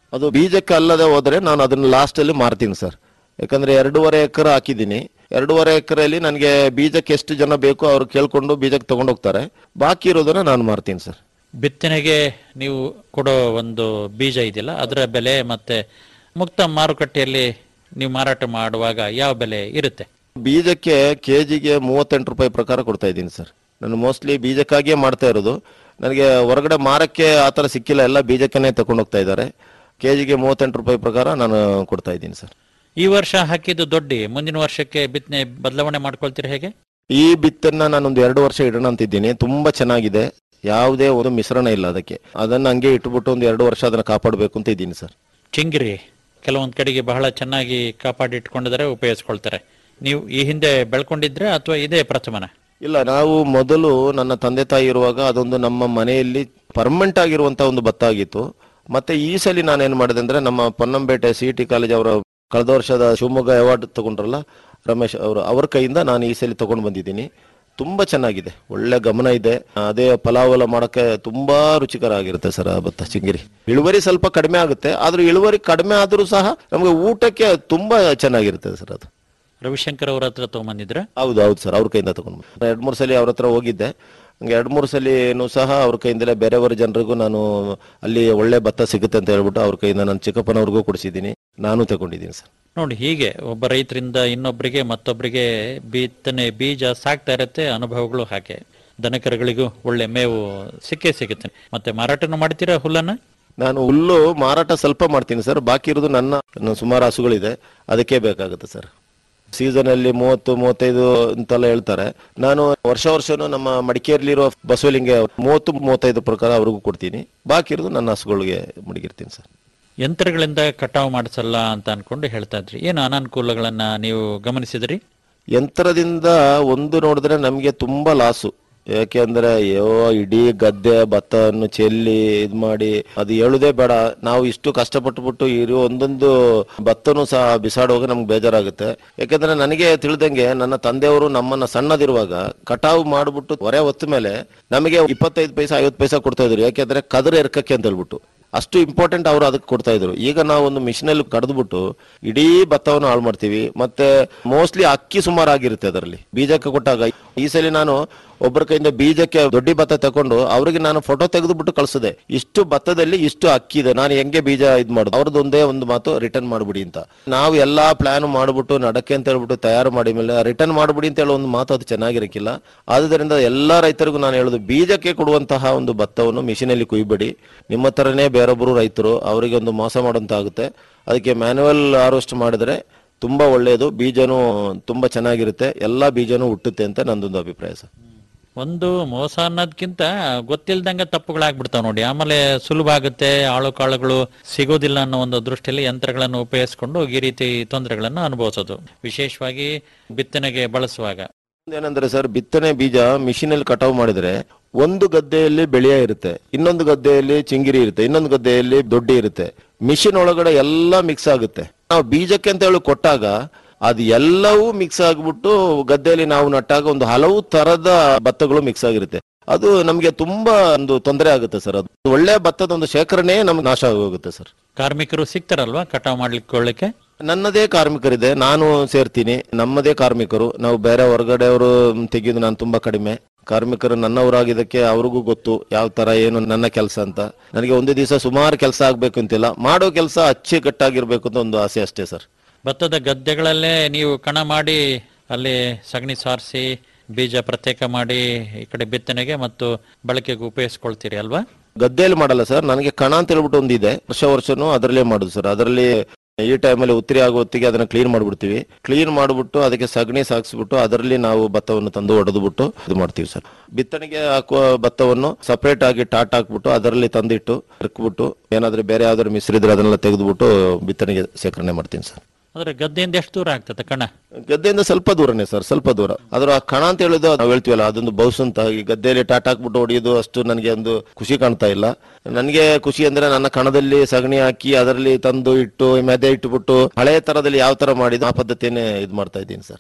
ಅದು ಬೀಜಕ್ಕೆ ಅಲ್ಲದೆ ಹೋದ್ರೆ ನಾನು ಅದನ್ನ ಲಾಸ್ಟ್ ಅಲ್ಲಿ ಮಾರ್ತೀನಿ ಸರ್ ಯಾಕಂದ್ರೆ ಎರಡೂವರೆ ಎಕರೆ ಹಾಕಿದ್ದೀನಿ ಎರಡೂವರೆ ಎಕರೆಯಲ್ಲಿ ನನಗೆ ಬೀಜಕ್ಕೆ ಎಷ್ಟು ಜನ ಬೇಕು ಅವ್ರು ಕೇಳ್ಕೊಂಡು ಬೀಜಕ್ಕೆ ತಗೊಂಡೋಗ್ತಾರೆ ಬಾಕಿ ಇರೋದನ್ನ ನಾನು ಮಾರ್ತೀನಿ ಸರ್ ಬಿತ್ತನೆಗೆ ನೀವು ಕೊಡೋ ಒಂದು ಬೀಜ ಇದೆಯಲ್ಲ ಅದರ ಬೆಲೆ ಮತ್ತೆ ಮುಕ್ತ ಮಾರುಕಟ್ಟೆಯಲ್ಲಿ ನೀವು ಮಾರಾಟ ಮಾಡುವಾಗ ಯಾವ ಬೆಲೆ ಇರುತ್ತೆ ಬೀಜಕ್ಕೆ ಕೆಜಿಗೆ ಮೂವತ್ತೆಂಟು ರೂಪಾಯಿ ಪ್ರಕಾರ ಕೊಡ್ತಾ ಇದ್ದೀನಿ ಸರ್ ನಾನು ಮೋಸ್ಟ್ಲಿ ಬೀಜಕ್ಕಾಗಿಯೇ ಮಾಡ್ತಾ ಇರೋದು ನನಗೆ ಹೊರಗಡೆ ಮಾರಕ್ಕೆ ಆ ಥರ ಸಿಕ್ಕಿಲ್ಲ ಎಲ್ಲ ಬೀಜಕ್ಕೇ ತಗೊಂಡೋಗ್ತಾ ಇದ್ದಾರೆ ಕೆಜಿಗೆ ಮೂವತ್ತೆಂಟು ರೂಪಾಯಿ ಪ್ರಕಾರ ನಾನು ಕೊಡ್ತಾ ಇದ್ದೀನಿ ಸರ್ ಈ ವರ್ಷ ಹಾಕಿದ್ದು ದೊಡ್ಡಿ ಮುಂದಿನ ವರ್ಷಕ್ಕೆ ಬಿತ್ತನೆ ಬದಲಾವಣೆ ಮಾಡ್ಕೊಳ್ತೀರಿ ಹೇಗೆ ಈ ಬಿತ್ತನ್ನ ನಾನೊಂದು ಎರಡು ವರ್ಷ ಇಡೋಣ ಅಂತಿದ್ದೀನಿ ತುಂಬಾ ಚೆನ್ನಾಗಿದೆ ಯಾವುದೇ ಒಂದು ಮಿಶ್ರಣ ಇಲ್ಲ ಅದಕ್ಕೆ ಅದನ್ನ ಹಂಗೆ ಇಟ್ಬಿಟ್ಟು ಒಂದು ಎರಡು ವರ್ಷ ಅದನ್ನ ಕಾಪಾಡಬೇಕು ಅಂತ ಇದ್ದೀನಿ ಸರ್ ಚಿಂಗಿರಿ ಕೆಲವೊಂದ್ ಕಡೆಗೆ ಬಹಳ ಚೆನ್ನಾಗಿ ಕಾಪಾಡಿಟ್ಕೊಂಡಿದ್ದಾರೆ ಉಪಯೋಗಿಸ್ಕೊಳ್ತಾರೆ ನೀವು ಈ ಹಿಂದೆ ಬೆಳ್ಕೊಂಡಿದ್ರೆ ಅಥವಾ ಇದೇ ಪ್ರಥಮನ ಇಲ್ಲ ನಾವು ಮೊದಲು ನನ್ನ ತಂದೆ ತಾಯಿ ಇರುವಾಗ ಅದೊಂದು ನಮ್ಮ ಮನೆಯಲ್ಲಿ ಪರ್ಮನೆಂಟ್ ಆಗಿರುವಂತ ಒಂದು ಭತ್ತ ಆಗಿತ್ತು ಮತ್ತೆ ಈ ಸಲ ನಾನೇನ್ ಮಾಡಿದೆ ಅಂದ್ರೆ ನಮ್ಮ ಪೊನ್ನಂಪೇಟೆ ಸಿ ಟಿ ಕಾಲೇಜ್ ಅವರ ಕಳೆದ ವರ್ಷದ ಶಿವಮೊಗ್ಗ ಅವಾರ್ಡ್ ತಗೊಂಡ್ರಲ್ಲ ರಮೇಶ್ ಅವರು ಅವ್ರ ಕೈಯಿಂದ ನಾನು ಈ ಸಲ ತಗೊಂಡು ಬಂದಿದ್ದೀನಿ ತುಂಬಾ ಚೆನ್ನಾಗಿದೆ ಒಳ್ಳೆ ಗಮನ ಇದೆ ಅದೇ ಪಲಾವ್ ಎಲ್ಲ ಮಾಡಕ್ಕೆ ತುಂಬಾ ರುಚಿಕರ ಆಗಿರುತ್ತೆ ಸರ್ ಆ ಭತ್ತ ಚಿಂಗಿರಿ ಇಳುವರಿ ಸ್ವಲ್ಪ ಕಡಿಮೆ ಆಗುತ್ತೆ ಆದ್ರೂ ಇಳುವರಿ ಕಡಿಮೆ ಆದ್ರೂ ಸಹ ನಮಗೆ ಊಟಕ್ಕೆ ತುಂಬಾ ಚೆನ್ನಾಗಿರುತ್ತೆ ಸರ್ ಅದು ರವಿಶಂಕರ್ ಅವ್ರ ಹತ್ರ ತಗೊಂಬಂದಿದ್ರ ಹೌದು ಹೌದು ಸರ್ ಅವ್ರ ಕೈಯಿಂದ ತಗೊಂಡು ಎರಡ್ ಮೂರು ಸಲ ಅವ್ರ ಹತ್ರ ಹೋಗಿದ್ದೆ ಹಂಗೆ ಎರಡ್ ಮೂರು ಸಲಿನೂ ಸಹ ಅವ್ರ ಕೈಯಿಂದಲೇ ಬೇರೆಯವರ ಜನರಿಗೂ ನಾನು ಅಲ್ಲಿ ಒಳ್ಳೆ ಭತ್ತ ಸಿಗುತ್ತೆ ಅಂತ ಹೇಳ್ಬಿಟ್ಟು ಅವ್ರ ಕೈಯಿಂದ ನಾನು ಚಿಕ್ಕಪ್ಪನವ್ರಿಗೂ ಕೊಡಿಸಿದ್ದೀನಿ ನಾನು ತಗೊಂಡಿದ್ದೀನಿ ಸರ್ ನೋಡಿ ಹೀಗೆ ಒಬ್ಬ ರೈತರಿಂದ ಇನ್ನೊಬ್ಬರಿಗೆ ಮತ್ತೊಬ್ಬರಿಗೆ ಬಿತ್ತನೆ ಬೀಜ ಸಾಕ್ತಾ ಇರತ್ತೆ ಅನುಭವಗಳು ಹಾಗೆ ದನಕರುಗಳಿಗೂ ಒಳ್ಳೆ ಮೇವು ಸಿಕ್ಕೇ ಸಿಗುತ್ತೆ ಮತ್ತೆ ಮಾರಾಟನೂ ಮಾಡ್ತೀರಾ ಹುಲ್ಲನ್ನ ನಾನು ಹುಲ್ಲು ಮಾರಾಟ ಸ್ವಲ್ಪ ಮಾಡ್ತೀನಿ ಸರ್ ಬಾಕಿ ಇರೋದು ನನ್ನ ನನ್ನ ಸುಮಾರು ಹಸುಗಳಿದೆ ಅದಕ್ಕೆ ಬೇಕಾಗುತ್ತೆ ಸರ್ ಸೀಸನ್ ಅಲ್ಲಿ ಮೂವತ್ತು ಮೂವತ್ತೈದು ಅಂತೆಲ್ಲ ಹೇಳ್ತಾರೆ ನಾನು ವರ್ಷ ವರ್ಷನೂ ನಮ್ಮ ಮಡಿಕೇರಿಲಿರೋ ಬಸವಲಿಂಗೆ ಮೂವತ್ತು ಮೂವತ್ತೈದು ಪ್ರಕಾರ ಅವ್ರಿಗೂ ಕೊಡ್ತೀನಿ ಬಾಕಿ ಇರೋದು ನನ್ನ ಹಸುಗಳಿಗೆ ಮಡಗಿರ್ತೀನಿ ಸರ್ ಯಂತ್ರಗಳಿಂದ ಕಟಾವು ಮಾಡಿಸಲ್ಲ ಅಂತ ಅನ್ಕೊಂಡು ಹೇಳ್ತಾ ಇದ್ರಿ ಏನು ಅನಾನುಕೂಲಗಳನ್ನ ನೀವು ಗಮನಿಸಿದ್ರಿ ಯಂತ್ರದಿಂದ ಒಂದು ನೋಡಿದ್ರೆ ನಮಗೆ ತುಂಬಾ ಲಾಸು ಯಾಕೆ ಅಂದ್ರೆ ಅಯ್ಯೋ ಇಡೀ ಗದ್ದೆ ಭತ್ತವನ್ನು ಚೆಲ್ಲಿ ಇದ್ ಮಾಡಿ ಅದು ಹೇಳುದೇ ಬೇಡ ನಾವು ಇಷ್ಟು ಕಷ್ಟಪಟ್ಟುಬಿಟ್ಟು ಇರೋ ಒಂದೊಂದು ಭತ್ತನೂ ಸಹ ಬಿಸಾಡುವಾಗ ನಮ್ಗೆ ಬೇಜಾರಾಗುತ್ತೆ ಯಾಕಂದ್ರೆ ನನಗೆ ತಿಳಿದಂಗೆ ನನ್ನ ತಂದೆಯವರು ನಮ್ಮನ್ನ ಸಣ್ಣದಿರುವಾಗ ಕಟಾವು ಮಾಡ್ಬಿಟ್ಟು ಹೊರೆ ಹೊತ್ತ ಮೇಲೆ ನಮಗೆ ಇಪ್ಪತ್ತೈದು ಪೈಸಾ ಐವತ್ತು ಪೈಸಾ ಕೊಡ್ತಾ ಇದ್ರು ಯಾಕೆಂದ್ರೆ ಕದ್ರ ಎರ್ಕಕ್ಕೆ ಅಂತ ಹೇಳ್ಬಿಟ್ಟು ಅಷ್ಟು ಇಂಪಾರ್ಟೆಂಟ್ ಅವರು ಅದಕ್ಕೆ ಕೊಡ್ತಾ ಇದ್ರು ಈಗ ನಾವು ಒಂದು ಮಿಷಿನ್ ಅಲ್ಲಿ ಕಡ್ದ್ಬಿಟ್ಟು ಇಡೀ ಭತ್ತವನ್ನು ಹಾಳು ಮಾಡ್ತೀವಿ ಮತ್ತೆ ಮೋಸ್ಟ್ಲಿ ಅಕ್ಕಿ ಸುಮಾರು ಆಗಿರುತ್ತೆ ಅದರಲ್ಲಿ ಬೀಜಕ್ಕೆ ಕೊಟ್ಟಾಗ ಈ ಸಲ ನಾನು ಒಬ್ಬರ ಕೈಯಿಂದ ಬೀಜಕ್ಕೆ ದೊಡ್ಡ ಭತ್ತ ತಕೊಂಡು ಅವ್ರಿಗೆ ನಾನು ಫೋಟೋ ತೆಗೆದುಬಿಟ್ಟು ಕಳ್ಸಿದೆ ಇಷ್ಟು ಭತ್ತದಲ್ಲಿ ಇಷ್ಟು ಅಕ್ಕಿ ಇದೆ ನಾನು ಹೆಂಗೆ ಬೀಜ ಇದ್ ಮಾಡುದು ಅವ್ರದ್ದು ಒಂದೇ ಒಂದು ಮಾತು ರಿಟರ್ನ್ ಮಾಡ್ಬಿಡಿ ಅಂತ ನಾವು ಎಲ್ಲಾ ಪ್ಲಾನ್ ಮಾಡ್ಬಿಟ್ಟು ನಡಕ್ಕೆ ಅಂತ ಹೇಳ್ಬಿಟ್ಟು ತಯಾರು ಮಾಡಿ ಮೇಲೆ ರಿಟರ್ನ್ ಮಾಡ್ಬಿಡಿ ಅಂತ ಹೇಳೋ ಒಂದು ಮಾತು ಅದು ಚೆನ್ನಾಗಿರಕ್ಕಿಲ್ಲ ಆದುದರಿಂದ ಎಲ್ಲಾ ರೈತರಿಗೂ ನಾನು ಹೇಳುದು ಬೀಜಕ್ಕೆ ಕೊಡುವಂತಹ ಒಂದು ಭತ್ತವನ್ನು ಮಿಷಿನಲ್ಲಿ ಕುಯ್ಬೇಡಿ ನಿಮ್ಮ ತರನೇ ಬೇರೊಬ್ಬರು ರೈತರು ಅವರಿಗೆ ಒಂದು ಮೋಸ ಮಾಡುವಂತ ಆಗುತ್ತೆ ಅದಕ್ಕೆ ಮ್ಯಾನುವಲ್ ಹಾರ್ವೆಸ್ಟ್ ಮಾಡಿದ್ರೆ ತುಂಬಾ ಒಳ್ಳೆಯದು ಬೀಜನೂ ತುಂಬಾ ಚೆನ್ನಾಗಿರುತ್ತೆ ಎಲ್ಲಾ ಬೀಜನೂ ಹುಟ್ಟುತ್ತೆ ಅಂತ ನಂದೊಂದು ಅಭಿಪ್ರಾಯ ಸರ್ ಒಂದು ಮೋಸ ಅನ್ನೋದ್ಕಿಂತ ಗೊತ್ತಿಲ್ದಂಗೆ ತಪ್ಪುಗಳಾಗ್ಬಿಡ್ತಾವ ನೋಡಿ ಆಮೇಲೆ ಸುಲಭ ಆಗುತ್ತೆ ಆಳು ಕಾಳುಗಳು ಸಿಗೋದಿಲ್ಲ ಅನ್ನೋ ಒಂದು ದೃಷ್ಟಿಯಲ್ಲಿ ಯಂತ್ರಗಳನ್ನು ಉಪಯೋಗಿಸಿಕೊಂಡು ಈ ರೀತಿ ತೊಂದರೆಗಳನ್ನು ಅನುಭವಿಸೋದು ವಿಶೇಷವಾಗಿ ಬಿತ್ತನೆಗೆ ಬಳಸುವಾಗ ಏನಂದ್ರೆ ಸರ್ ಬಿತ್ತನೆ ಬೀಜ ಮಿಷಿನ್ ಅಲ್ಲಿ ಕಟಾವು ಮಾಡಿದ್ರೆ ಒಂದು ಗದ್ದೆಯಲ್ಲಿ ಬೆಳೆಯ ಇರುತ್ತೆ ಇನ್ನೊಂದು ಗದ್ದೆಯಲ್ಲಿ ಚಿಂಗಿರಿ ಇರುತ್ತೆ ಇನ್ನೊಂದು ಗದ್ದೆಯಲ್ಲಿ ದೊಡ್ಡಿ ಇರುತ್ತೆ ಮಿಷಿನ್ ಒಳಗಡೆ ಎಲ್ಲ ಮಿಕ್ಸ್ ಆಗುತ್ತೆ ನಾವು ಬೀಜಕ್ಕೆ ಅಂತ ಹೇಳಿ ಕೊಟ್ಟಾಗ ಅದು ಎಲ್ಲವೂ ಮಿಕ್ಸ್ ಆಗ್ಬಿಟ್ಟು ಗದ್ದೆಯಲ್ಲಿ ನಾವು ನಟ್ಟಾಗ ಒಂದು ಹಲವು ತರದ ಭತ್ತಗಳು ಮಿಕ್ಸ್ ಆಗಿರುತ್ತೆ ಅದು ನಮಗೆ ತುಂಬಾ ಒಂದು ತೊಂದರೆ ಆಗುತ್ತೆ ಸರ್ ಅದು ಒಳ್ಳೆ ಭತ್ತದ ಒಂದು ಶೇಖರಣೆ ನಮ್ಗೆ ನಾಶ ಆಗೋಗುತ್ತೆ ಸರ್ ಕಾರ್ಮಿಕರು ಸಿಗ್ತಾರಲ್ವಾ ಕಟಾವು ಮಾಡ್ಲಿಕ್ಕೆ ನನ್ನದೇ ಕಾರ್ಮಿಕರಿದೆ ನಾನು ಸೇರ್ತೀನಿ ನಮ್ಮದೇ ಕಾರ್ಮಿಕರು ನಾವು ಬೇರೆ ಹೊರಗಡೆಯವರು ತೆಗೆಯೋದು ನಾನು ತುಂಬಾ ಕಡಿಮೆ ಕಾರ್ಮಿಕರು ನನ್ನವರಾಗಿದ್ದಕ್ಕೆ ಅವ್ರಿಗೂ ಗೊತ್ತು ಯಾವ ತರ ಏನು ನನ್ನ ಕೆಲಸ ಅಂತ ನನಗೆ ಒಂದು ದಿವಸ ಸುಮಾರು ಕೆಲಸ ಆಗ್ಬೇಕು ಅಂತಿಲ್ಲ ಮಾಡೋ ಕೆಲಸ ಅಚ್ಚುಕಟ್ಟಾಗಿರ್ಬೇಕು ಅಂತ ಒಂದು ಆಸೆ ಅಷ್ಟೇ ಸರ್ ಭತ್ತದ ಗದ್ದೆಗಳಲ್ಲೇ ನೀವು ಕಣ ಮಾಡಿ ಅಲ್ಲಿ ಸಗಣಿ ಸಾರಿಸಿ ಬೀಜ ಪ್ರತ್ಯೇಕ ಮಾಡಿ ಈ ಕಡೆ ಬಿತ್ತನೆಗೆ ಮತ್ತು ಬಳಕೆಗೆ ಉಪಯೋಗಿಸ್ಕೊಳ್ತೀರಿ ಅಲ್ವಾ ಗದ್ದೆಯಲ್ಲಿ ಮಾಡಲ್ಲ ಸರ್ ನನಗೆ ಕಣ ಅಂತ ಹೇಳ್ಬಿಟ್ಟು ಒಂದಿದೆ ವರ್ಷ ವರ್ಷನೂ ಅದರಲ್ಲೇ ಮಾಡುದು ಸರ್ ಅದರಲ್ಲಿ ಈ ಟೈಮಲ್ಲಿ ಉತ್ತರಿ ಆಗೋ ಹೊತ್ತಿಗೆ ಅದನ್ನ ಕ್ಲೀನ್ ಮಾಡ್ಬಿಡ್ತೀವಿ ಕ್ಲೀನ್ ಮಾಡ್ಬಿಟ್ಟು ಅದಕ್ಕೆ ಸಗಣಿ ಸಾಗಿಸ್ಬಿಟ್ಟು ಅದರಲ್ಲಿ ನಾವು ಭತ್ತವನ್ನು ತಂದು ಹೊಡೆದ್ಬಿಟ್ಟು ಇದು ಮಾಡ್ತೀವಿ ಸರ್ ಬಿತ್ತನೆಗೆ ಹಾಕುವ ಭತ್ತವನ್ನು ಸಪರೇಟ್ ಆಗಿ ಟಾಟ್ ಹಾಕ್ಬಿಟ್ಟು ಅದರಲ್ಲಿ ತಂದಿಟ್ಟು ಇರ್ಕ್ಬಿಟ್ಟು ಏನಾದ್ರೂ ಬೇರೆ ಯಾವ್ದಾದ್ರು ಮಿಶ್ರಿದ್ರೆ ಅದನ್ನೆಲ್ಲ ತೆಗೆದ್ಬಿಟ್ಟು ಬಿತ್ತನೆಗೆ ಸೇಕರಣೆ ಮಾಡ್ತೀನಿ ಸರ್ ಆದ್ರೆ ಗದ್ದೆಯಿಂದ ಎಷ್ಟು ದೂರ ಆಗ್ತದೆ ಕಣ ಗದ್ದೆಯಿಂದ ಸ್ವಲ್ಪ ದೂರನೇ ಸರ್ ಸ್ವಲ್ಪ ದೂರ ಅದ್ರ ಆ ಕಣ ಅಂತ ಹೇಳಿದ್ದು ನಾವು ಹೇಳ್ತೀವಲ್ಲ ಅದೊಂದು ಬೌಸ್ ಅಂತ ಈ ಗದ್ದೆಯಲ್ಲಿ ಟಾಟ್ ಹಾಕ್ಬಿಟ್ಟು ಹೊಡೆಯೋದು ಅಷ್ಟು ನನಗೆ ಒಂದು ಖುಷಿ ಕಾಣ್ತಾ ಇಲ್ಲ ನನಗೆ ಖುಷಿ ಅಂದ್ರೆ ನನ್ನ ಕಣದಲ್ಲಿ ಸಗಣಿ ಹಾಕಿ ಅದರಲ್ಲಿ ತಂದು ಇಟ್ಟು ಮೆದೆ ಇಟ್ಟುಬಿಟ್ಟು ಹಳೆ ತರದಲ್ಲಿ ಯಾವ ತರ ಮಾಡಿದ್ದು ಆ ಪದ್ಧತಿಯನ್ನೇ ಇದು ಮಾಡ್ತಾ ಇದ್ದೀನಿ ಸರ್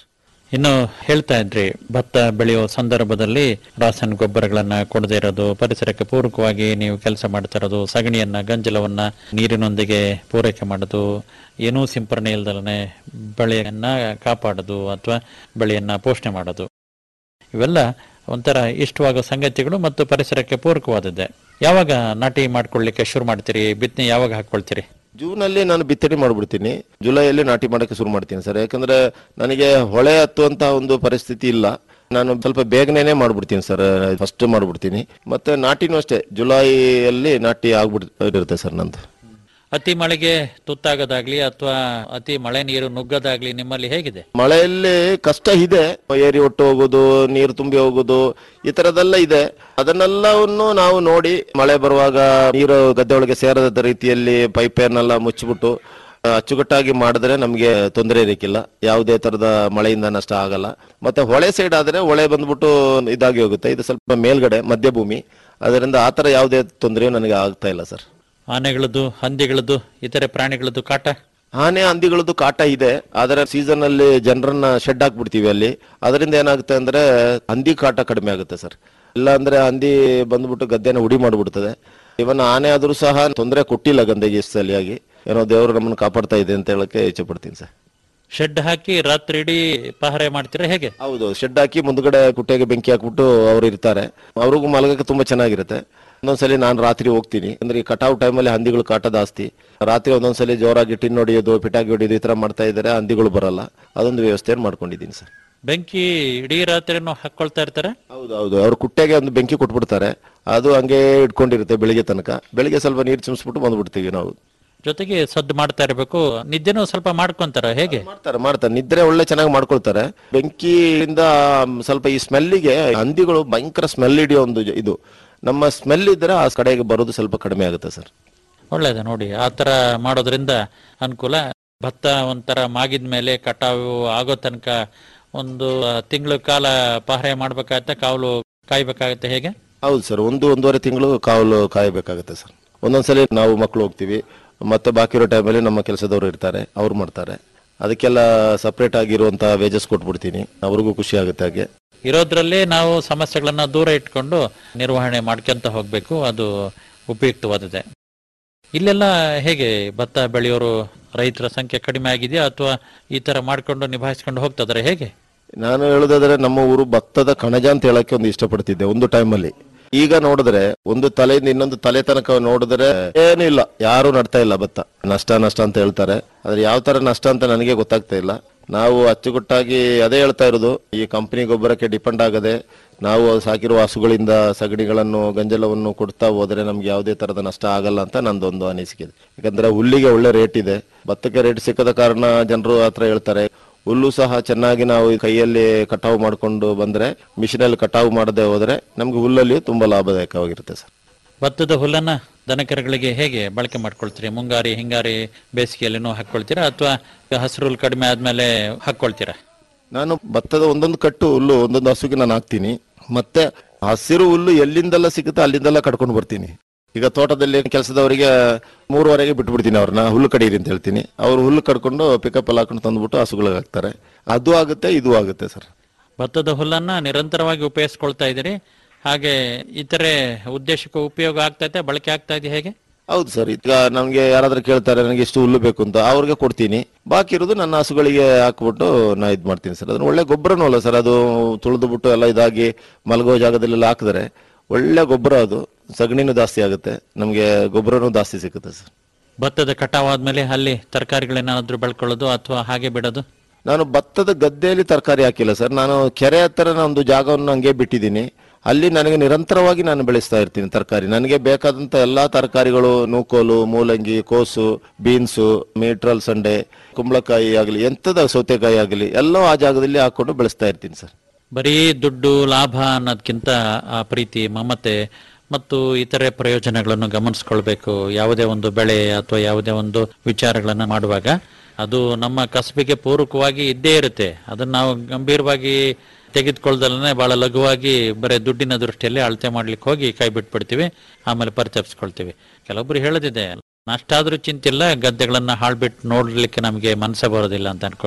ಇನ್ನು ಹೇಳ್ತಾ ಇದ್ರಿ ಭತ್ತ ಬೆಳೆಯುವ ಸಂದರ್ಭದಲ್ಲಿ ರಾಸಾಯನಿಕ ಗೊಬ್ಬರಗಳನ್ನ ಕೊಡದೇ ಇರೋದು ಪರಿಸರಕ್ಕೆ ಪೂರಕವಾಗಿ ನೀವು ಕೆಲಸ ಮಾಡ್ತಾ ಇರೋದು ಸಗಣಿಯನ್ನ ಗಂಜಲವನ್ನ ನೀರಿನೊಂದಿಗೆ ಪೂರೈಕೆ ಮಾಡೋದು ಏನೂ ಸಿಂಪರಣೆ ಇಲ್ದಲನೆ ಬೆಳೆಯನ್ನ ಕಾಪಾಡೋದು ಅಥವಾ ಬೆಳೆಯನ್ನ ಪೋಷಣೆ ಮಾಡೋದು ಇವೆಲ್ಲ ಒಂಥರ ಇಷ್ಟವಾಗೋ ಸಂಗತಿಗಳು ಮತ್ತು ಪರಿಸರಕ್ಕೆ ಪೂರಕವಾದದ್ದೇ ಯಾವಾಗ ನಾಟಿ ಮಾಡ್ಕೊಳ್ಳಿಕ್ಕೆ ಶುರು ಮಾಡ್ತೀರಿ ಬಿತ್ತನೆ ಯಾವಾಗ ಹಾಕೊಳ್ತೀರಿ ಜೂನ್ ಅಲ್ಲಿ ನಾನು ಬಿತ್ತನೆ ಮಾಡ್ಬಿಡ್ತೀನಿ ಜುಲೈಯಲ್ಲಿ ನಾಟಿ ಮಾಡಕ್ಕೆ ಶುರು ಮಾಡ್ತೀನಿ ಸರ್ ಯಾಕಂದ್ರೆ ನನಗೆ ಹೊಳೆ ಹತ್ತುವಂತ ಒಂದು ಪರಿಸ್ಥಿತಿ ಇಲ್ಲ ನಾನು ಸ್ವಲ್ಪ ಬೇಗನೆ ಮಾಡ್ಬಿಡ್ತೀನಿ ಸರ್ ಫಸ್ಟ್ ಮಾಡ್ಬಿಡ್ತೀನಿ ಮತ್ತೆ ನಾಟಿನೂ ಅಷ್ಟೇ ಜುಲೈಯಲ್ಲಿ ನಾಟಿ ಆಗ್ಬಿಟ್ಟಿರುತ್ತೆ ಸರ್ ನಂದು ಅತಿ ಮಳೆಗೆ ತುತ್ತಾಗೋದಾಗ್ಲಿ ಅಥವಾ ಅತಿ ಮಳೆ ನೀರು ನುಗ್ಗೋದಾಗ್ಲಿ ನಿಮ್ಮಲ್ಲಿ ಹೇಗಿದೆ ಮಳೆಯಲ್ಲಿ ಕಷ್ಟ ಇದೆ ಏರಿ ಒಟ್ಟು ಹೋಗೋದು ನೀರು ತುಂಬಿ ಹೋಗೋದು ಈ ತರದೆಲ್ಲ ಇದೆ ಅದನ್ನೆಲ್ಲವನ್ನು ನಾವು ನೋಡಿ ಮಳೆ ಬರುವಾಗ ನೀರು ಗದ್ದೆ ಒಳಗೆ ಸೇರದ ರೀತಿಯಲ್ಲಿ ಪೈಪನ್ನೆಲ್ಲ ಮುಚ್ಚಿಬಿಟ್ಟು ಆ, ಅಚ್ಚುಕಟ್ಟಾಗಿ ಮಾಡಿದ್ರೆ ನಮಗೆ ತೊಂದರೆ ಇರಕ್ಕಿಲ್ಲ ಯಾವುದೇ ತರದ ಮಳೆಯಿಂದ ನಷ್ಟ ಆಗಲ್ಲ ಮತ್ತೆ ಹೊಳೆ ಸೈಡ್ ಆದ್ರೆ ಹೊಳೆ ಬಂದ್ಬಿಟ್ಟು ಇದಾಗಿ ಹೋಗುತ್ತೆ ಇದು ಸ್ವಲ್ಪ ಮೇಲ್ಗಡೆ ಮಧ್ಯಭೂಮಿ ಅದರಿಂದ ಆ ತರ ಯಾವುದೇ ತೊಂದರೆಯೂ ನನಗೆ ಆಗ್ತಾ ಇಲ್ಲ ಸರ್ ಆನೆಗಳದ್ದು ಹಂದಿಗಳದ್ದು ಇತರೆ ಪ್ರಾಣಿಗಳದ್ದು ಕಾಟ ಆನೆ ಹಂದಿಗಳದ್ದು ಕಾಟ ಇದೆ ಆದರೆ ಸೀಸನ್ ಅಲ್ಲಿ ಜನರನ್ನ ಶೆಡ್ ಹಾಕ್ಬಿಡ್ತೀವಿ ಅಲ್ಲಿ ಅದರಿಂದ ಏನಾಗುತ್ತೆ ಅಂದ್ರೆ ಹಂದಿ ಕಾಟ ಕಡಿಮೆ ಆಗುತ್ತೆ ಸರ್ ಇಲ್ಲ ಅಂದ್ರೆ ಹಂದಿ ಬಂದ್ಬಿಟ್ಟು ಗದ್ದೆನ ಉಡಿ ಮಾಡ್ಬಿಡ್ತದೆ ಇವನ್ ಆನೆ ಆದ್ರೂ ಸಹ ತೊಂದರೆ ಕೊಟ್ಟಿಲ್ಲ ಗಂದೆಗೆ ಇಷ್ಟು ಸಲಿಯಾಗಿ ಏನೋ ದೇವರು ನಮ್ಮನ್ನು ಕಾಪಾಡ್ತಾ ಇದೆ ಅಂತ ಹೇಳಕ್ಕೆ ಇಚ್ಛೆ ಪಡ್ತೀನಿ ಸರ್ ಶೆಡ್ ಹಾಕಿ ರಾತ್ರಿ ಇಡೀ ಪಹರೆ ಮಾಡ್ತೀರಾ ಹೇಗೆ ಹೌದು ಶೆಡ್ ಹಾಕಿ ಮುಂದ್ಗಡೆ ಕುಟ್ಟೆಗೆ ಬೆಂಕಿ ಹಾಕ್ಬಿಟ್ಟು ಅವ್ರು ಇರ್ತಾರೆ ಅವ್ರಿಗೂ ಮಲಗಕ್ಕೆ ತುಂಬಾ ಚೆನ್ನಾಗಿರುತ್ತೆ ಒಂದೊಂದ್ಸಲಿ ನಾನು ರಾತ್ರಿ ಹೋಗ್ತೀನಿ ಅಂದ್ರೆ ಈ ಕಟಾವ್ ಟೈಮಲ್ಲಿ ಹಂದಿಗಳು ಕಾಟ ಜಾಸ್ತಿ ರಾತ್ರಿ ಒಂದೊಂದ್ಸಲಿ ಜೋರಾಗಿ ಟಿನ್ ಹೊಡಿಯೋದು ಪಿಟಾಗಿ ಹೊಡಿಯೋದು ಈ ತರ ಮಾಡ್ತಾ ಇದ್ದಾರೆ ಹಂದಿಗಳು ಬರಲ್ಲ ಅದೊಂದು ವ್ಯವಸ್ಥೆಯನ್ನು ಮಾಡ್ಕೊಂಡಿದ್ದೀನಿ ಸರ್ ಬೆಂಕಿ ಇಡೀ ರಾತ್ರಿನೂ ಹಾಕೊಳ್ತಾ ಇರ್ತಾರೆ ಹೌದು ಹೌದು ಅವ್ರ ಕುಟ್ಟೆಗೆ ಒಂದು ಬೆಂಕಿ ಕೊಟ್ಬಿಡ್ತಾರೆ ಅದು ಹಂಗೆ ಇಟ್ಕೊಂಡಿರುತ್ತೆ ಬೆಳಿಗ್ಗೆ ತನಕ ಬೆಳಿಗ್ಗೆ ಸ್ವಲ್ಪ ನೀರು ಚಿಮ್ಸ್ಬಿಟ್ಟು ಬಂದ್ಬಿಡ್ತೀವಿ ನಾವು ಜೊತೆಗೆ ಸದ್ದು ಮಾಡ್ತಾ ಇರಬೇಕು ನಿದ್ದೆನೂ ಸ್ವಲ್ಪ ಮಾಡ್ಕೊಂತಾರ ಹೇಗೆ ಮಾಡ್ತಾರೆ ಮಾಡ್ತಾರೆ ನಿದ್ರೆ ಒಳ್ಳೆ ಚೆನ್ನಾಗಿ ಮಾಡ್ಕೊಳ್ತಾರೆ ಬೆಂಕಿಯಿಂದ ಸ್ವಲ್ಪ ಈ ಸ್ಮೆಲ್ಲಿಗೆ ಹಂದಿಗಳು ಭಯಂಕರ ಸ್ಮೆಲ್ ಹಿಡಿಯೋ ಒಂದು ಜ- ಇದು ನಮ್ಮ ಸ್ಮೆಲ್ ಇದ್ರೆ ಆ ಕಡೆಗೆ ಬರೋದು ಸ್ವಲ್ಪ ಕಡಿಮೆ ಆಗುತ್ತೆ ಸರ್ ಒಳ್ಳೇದು ನೋಡಿ ಆ ತರ ಮಾಡೋದ್ರಿಂದ ಅನುಕೂಲ ಭತ್ತ ಒಂಥರ ಮಾಗಿದ ಮೇಲೆ ಕಟಾವು ಆಗೋ ತನಕ ಒಂದು ತಿಂಗಳ ಕಾಲ ಪಹರೆ ಮಾಡ್ಬೇಕಾಗತ್ತೆ ಕಾವಲು ಕಾಯ್ಬೇಕಾಗತ್ತೆ ಹೇಗೆ ಹೌದು ಸರ್ ಒಂದು ಒಂದೂವರೆ ತಿಂಗಳು ಕಾವಲು ಕಾಯಬೇಕಾಗುತ್ತೆ ಸರ್ ಒಂದೊಂದ್ಸಲಿ ನಾವು ಮಕ್ಕಳು ಹೋಗ್ತೀವಿ ಮತ್ತೆ ಬಾಕಿ ಇರೋ ಟೈಮಲ್ಲಿ ನಮ್ಮ ಕೆಲಸದವರು ಇರ್ತಾರೆ ಅವ್ರು ಮಾಡ್ತಾರೆ ಅದಕ್ಕೆಲ್ಲ ಸಪ್ರೇಟ್ ಆಗಿರುವಂತ ವೇಜಸ್ ಕೊಟ್ಬಿಡ್ತೀನಿ ಅವ್ರಿಗೂ ಖುಷಿ ಆಗುತ್ತೆ ಹಾಗೆ ಇರೋದ್ರಲ್ಲೇ ನಾವು ಸಮಸ್ಯೆಗಳನ್ನ ದೂರ ಇಟ್ಕೊಂಡು ನಿರ್ವಹಣೆ ಮಾಡ್ಕೊಂತ ಹೋಗ್ಬೇಕು ಅದು ಉಪಯುಕ್ತವಾದದೆ ಇಲ್ಲೆಲ್ಲ ಹೇಗೆ ಭತ್ತ ಬೆಳೆಯೋರು ರೈತರ ಸಂಖ್ಯೆ ಕಡಿಮೆ ಆಗಿದೆಯಾ ಅಥವಾ ಈ ತರ ಮಾಡ್ಕೊಂಡು ನಿಭಾಯಿಸ್ಕೊಂಡು ಹೋಗ್ತದಾರೆ ಹೇಗೆ ನಾನು ಹೇಳುದಾದ್ರೆ ನಮ್ಮ ಊರು ಭತ್ತದ ಕಣಜ ಅಂತ ಹೇಳಕ್ಕೆ ಒಂದು ಇಷ್ಟಪಡ್ತಿದ್ದೆ ಒಂದು ಟೈಮಲ್ಲಿ ಈಗ ನೋಡಿದ್ರೆ ಒಂದು ತಲೆಯಿಂದ ಇನ್ನೊಂದು ತಲೆ ತನಕ ನೋಡಿದ್ರೆ ಏನೂ ಇಲ್ಲ ಯಾರು ನಡ್ತಾ ಇಲ್ಲ ಭತ್ತ ನಷ್ಟ ನಷ್ಟ ಅಂತ ಹೇಳ್ತಾರೆ ಆದ್ರೆ ಯಾವ ತರ ನಷ್ಟ ಅಂತ ನನಗೆ ಗೊತ್ತಾಗ್ತಾ ಇಲ್ಲ ನಾವು ಅಚ್ಚುಕಟ್ಟಾಗಿ ಅದೇ ಹೇಳ್ತಾ ಇರೋದು ಈ ಕಂಪನಿ ಗೊಬ್ಬರಕ್ಕೆ ಡಿಪೆಂಡ್ ಆಗದೆ ನಾವು ಸಾಕಿರುವ ಹಸುಗಳಿಂದ ಸಗಣಿಗಳನ್ನು ಗಂಜಲವನ್ನು ಕೊಡ್ತಾ ಹೋದ್ರೆ ನಮ್ಗೆ ಯಾವುದೇ ತರದ ನಷ್ಟ ಆಗಲ್ಲ ಅಂತ ನಂದೊಂದು ಅನಿಸಿಕೆ ಇದೆ ಯಾಕಂದ್ರೆ ಹುಲ್ಲಿಗೆ ಒಳ್ಳೆ ರೇಟ್ ಇದೆ ಭತ್ತಕ್ಕೆ ರೇಟ್ ಸಿಕ್ಕದ ಕಾರಣ ಜನರು ಹತ್ರ ಹೇಳ್ತಾರೆ ಹುಲ್ಲು ಸಹ ಚೆನ್ನಾಗಿ ನಾವು ಈ ಕೈಯಲ್ಲಿ ಕಟಾವು ಮಾಡ್ಕೊಂಡು ಬಂದ್ರೆ ಮಿಷಿನಲ್ಲಿ ಕಟಾವು ಮಾಡದೆ ಹೋದ್ರೆ ನಮ್ಗೆ ಹುಲ್ಲಲ್ಲಿ ತುಂಬಾ ಲಾಭದಾಯಕವಾಗಿರುತ್ತೆ ಸರ್ ಭತ್ತದ ಹುಲ್ಲನ್ನ ದನಕರುಗಳಿಗೆ ಹೇಗೆ ಬಳಕೆ ಮಾಡ್ಕೊಳ್ತೀರಿ ಮುಂಗಾರಿ ಹಿಂಗಾರಿ ಬೇಸಿಗೆಯಲ್ಲಿನೂ ಹಾಕೊಳ್ತೀರಾ ಅಥವಾ ಹಸಿರು ಹುಲ್ಲು ಕಡಿಮೆ ಆದ್ಮೇಲೆ ಹಾಕೊಳ್ತೀರಾ ನಾನು ಭತ್ತದ ಒಂದೊಂದು ಕಟ್ಟು ಹುಲ್ಲು ಒಂದೊಂದು ಹಸುಗೆ ನಾನು ಹಾಕ್ತೀನಿ ಮತ್ತೆ ಹಸಿರು ಹುಲ್ಲು ಎಲ್ಲಿಂದೆಲ್ಲ ಸಿಗುತ್ತೆ ಅಲ್ಲಿಂದೆಲ್ಲ ಕಡ್ಕೊಂಡು ಬರ್ತೀನಿ ಈಗ ತೋಟದಲ್ಲಿ ಕೆಲಸದವರಿಗೆ ಮೂರುವರೆಗೆ ಬಿಟ್ಬಿಡ್ತೀನಿ ಅವ್ರನ್ನ ಹುಲ್ಲು ಕಡೀರಿ ಅಂತ ಹೇಳ್ತೀನಿ ಅವ್ರು ಹುಲ್ಲು ಕಡ್ಕೊಂಡು ಪಿಕಪ್ ಎಲ್ಲ ಹಾಕೊಂಡು ತಂದ್ಬಿಟ್ಟು ಹಸುಗಳಿಗೆ ಹಾಕ್ತಾರೆ ಅದು ಆಗುತ್ತೆ ಇದು ಆಗುತ್ತೆ ಸರ್ ಭತ್ತದ ಹುಲ್ಲನ್ನ ನಿರಂತರವಾಗಿ ಉಪಯೋಗಿಸ್ಕೊಳ್ತಾ ಇದ್ದೀರಿ ಹಾಗೆ ಇತರೆ ಉದ್ದೇಶಕ್ಕೂ ಉಪಯೋಗ ಆಗ್ತೈತೆ ಬಳಕೆ ಆಗ್ತಾ ಇದೆ ಹೇಗೆ ಹೌದು ಸರ್ ಈಗ ನಮ್ಗೆ ಯಾರಾದ್ರೂ ಕೇಳ್ತಾರೆ ನನಗೆ ಇಷ್ಟು ಹುಲ್ಲು ಬೇಕು ಅಂತ ಅವ್ರಿಗೆ ಕೊಡ್ತೀನಿ ಬಾಕಿ ಇರೋದು ನನ್ನ ಹಸುಗಳಿಗೆ ಹಾಕ್ಬಿಟ್ಟು ನಾ ಇದ್ ಮಾಡ್ತೀನಿ ಸರ್ ಅದನ್ನ ಒಳ್ಳೆ ಗೊಬ್ಬರನೂ ಅಲ್ಲ ಸರ್ ಅದು ತುಳಿದು ಬಿಟ್ಟು ಎಲ್ಲ ಇದಾಗಿ ಮಲಗೋ ಜಾಗದಲ್ಲೆಲ್ಲ ಹಾಕಿದ್ರೆ ಒಳ್ಳೆ ಗೊಬ್ಬರ ಅದು ಸಗಣಿನೂ ಜಾಸ್ತಿ ಆಗುತ್ತೆ ನಮ್ಗೆ ಗೊಬ್ಬರನೂ ಜಾಸ್ತಿ ಸಿಗುತ್ತೆ ಸರ್ ಭತ್ತದ ಕಟಾವ್ ಆದ್ಮೇಲೆ ಅಲ್ಲಿ ತರಕಾರಿಗಳೇನಾದ್ರೂ ಬೆಳ್ಕೊಳ್ಳೋದು ಅಥವಾ ಹಾಗೆ ಬಿಡೋದು ನಾನು ಭತ್ತದ ಗದ್ದೆಯಲ್ಲಿ ತರಕಾರಿ ಹಾಕಿಲ್ಲ ಸರ್ ನಾನು ಕೆರೆ ಹತ್ತಿರ ಒಂದು ಜಾಗವನ್ನು ಹಂಗೆ ಬಿಟ್ಟಿದ್ದೀನಿ ಅಲ್ಲಿ ನನಗೆ ನಿರಂತರವಾಗಿ ನಾನು ಬೆಳೆಸ್ತಾ ಇರ್ತೀನಿ ತರಕಾರಿ ನನಗೆ ಬೇಕಾದಂತ ಎಲ್ಲಾ ತರಕಾರಿಗಳು ನೂಕೋಲು ಮೂಲಂಗಿ ಕೋಸು ಬೀನ್ಸು ಮೀಟ್ರಲ್ ಸಂಡೆ ಕುಂಬಳಕಾಯಿ ಆಗಲಿ ಎಂಥದ ಸೌತೆಕಾಯಿ ಆಗಲಿ ಎಲ್ಲೋ ಆ ಜಾಗದಲ್ಲಿ ಹಾಕೊಂಡು ಬೆಳೆಸ್ತಾ ಇರ್ತೀನಿ ಸರ್ ಬರೀ ದುಡ್ಡು ಲಾಭ ಅನ್ನೋದಕ್ಕಿಂತ ಆ ಪ್ರೀತಿ ಮಮತೆ ಮತ್ತು ಇತರೆ ಪ್ರಯೋಜನಗಳನ್ನು ಗಮನಿಸ್ಕೊಳ್ಬೇಕು ಯಾವುದೇ ಒಂದು ಬೆಳೆ ಅಥವಾ ಯಾವುದೇ ಒಂದು ವಿಚಾರಗಳನ್ನ ಮಾಡುವಾಗ ಅದು ನಮ್ಮ ಕಸಬಿಗೆ ಪೂರಕವಾಗಿ ಇದ್ದೇ ಇರುತ್ತೆ ಅದನ್ನ ನಾವು ಗಂಭೀರವಾಗಿ ತೆಗೆದುಕೊಳ್ದಲ್ಲೇ ಬಹಳ ಲಘುವಾಗಿ ಬರೀ ದುಡ್ಡಿನ ದೃಷ್ಟಿಯಲ್ಲಿ ಅಳತೆ ಮಾಡ್ಲಿಕ್ಕೆ ಹೋಗಿ ಕೈ ಬಿಟ್ಬಿಡ್ತೀವಿ ಆಮೇಲೆ ಪರಿಚಯಿಸ್ಕೊಳ್ತೀವಿ ಕೆಲವೊಬ್ರು ಹೇಳೋದಿದೆ ನಷ್ಟ ಆದ್ರೂ ಚಿಂತಿಲ್ಲ ಗದ್ದೆಗಳನ್ನ ಹಾಳ್ಬಿಟ್ಟು ನೋಡ್ಲಿಕ್ಕೆ ನಮಗೆ ಮನಸ್ಸೇ ಬರೋದಿಲ್ಲ ಅಂತ ಅನ್ಕೊಂಡು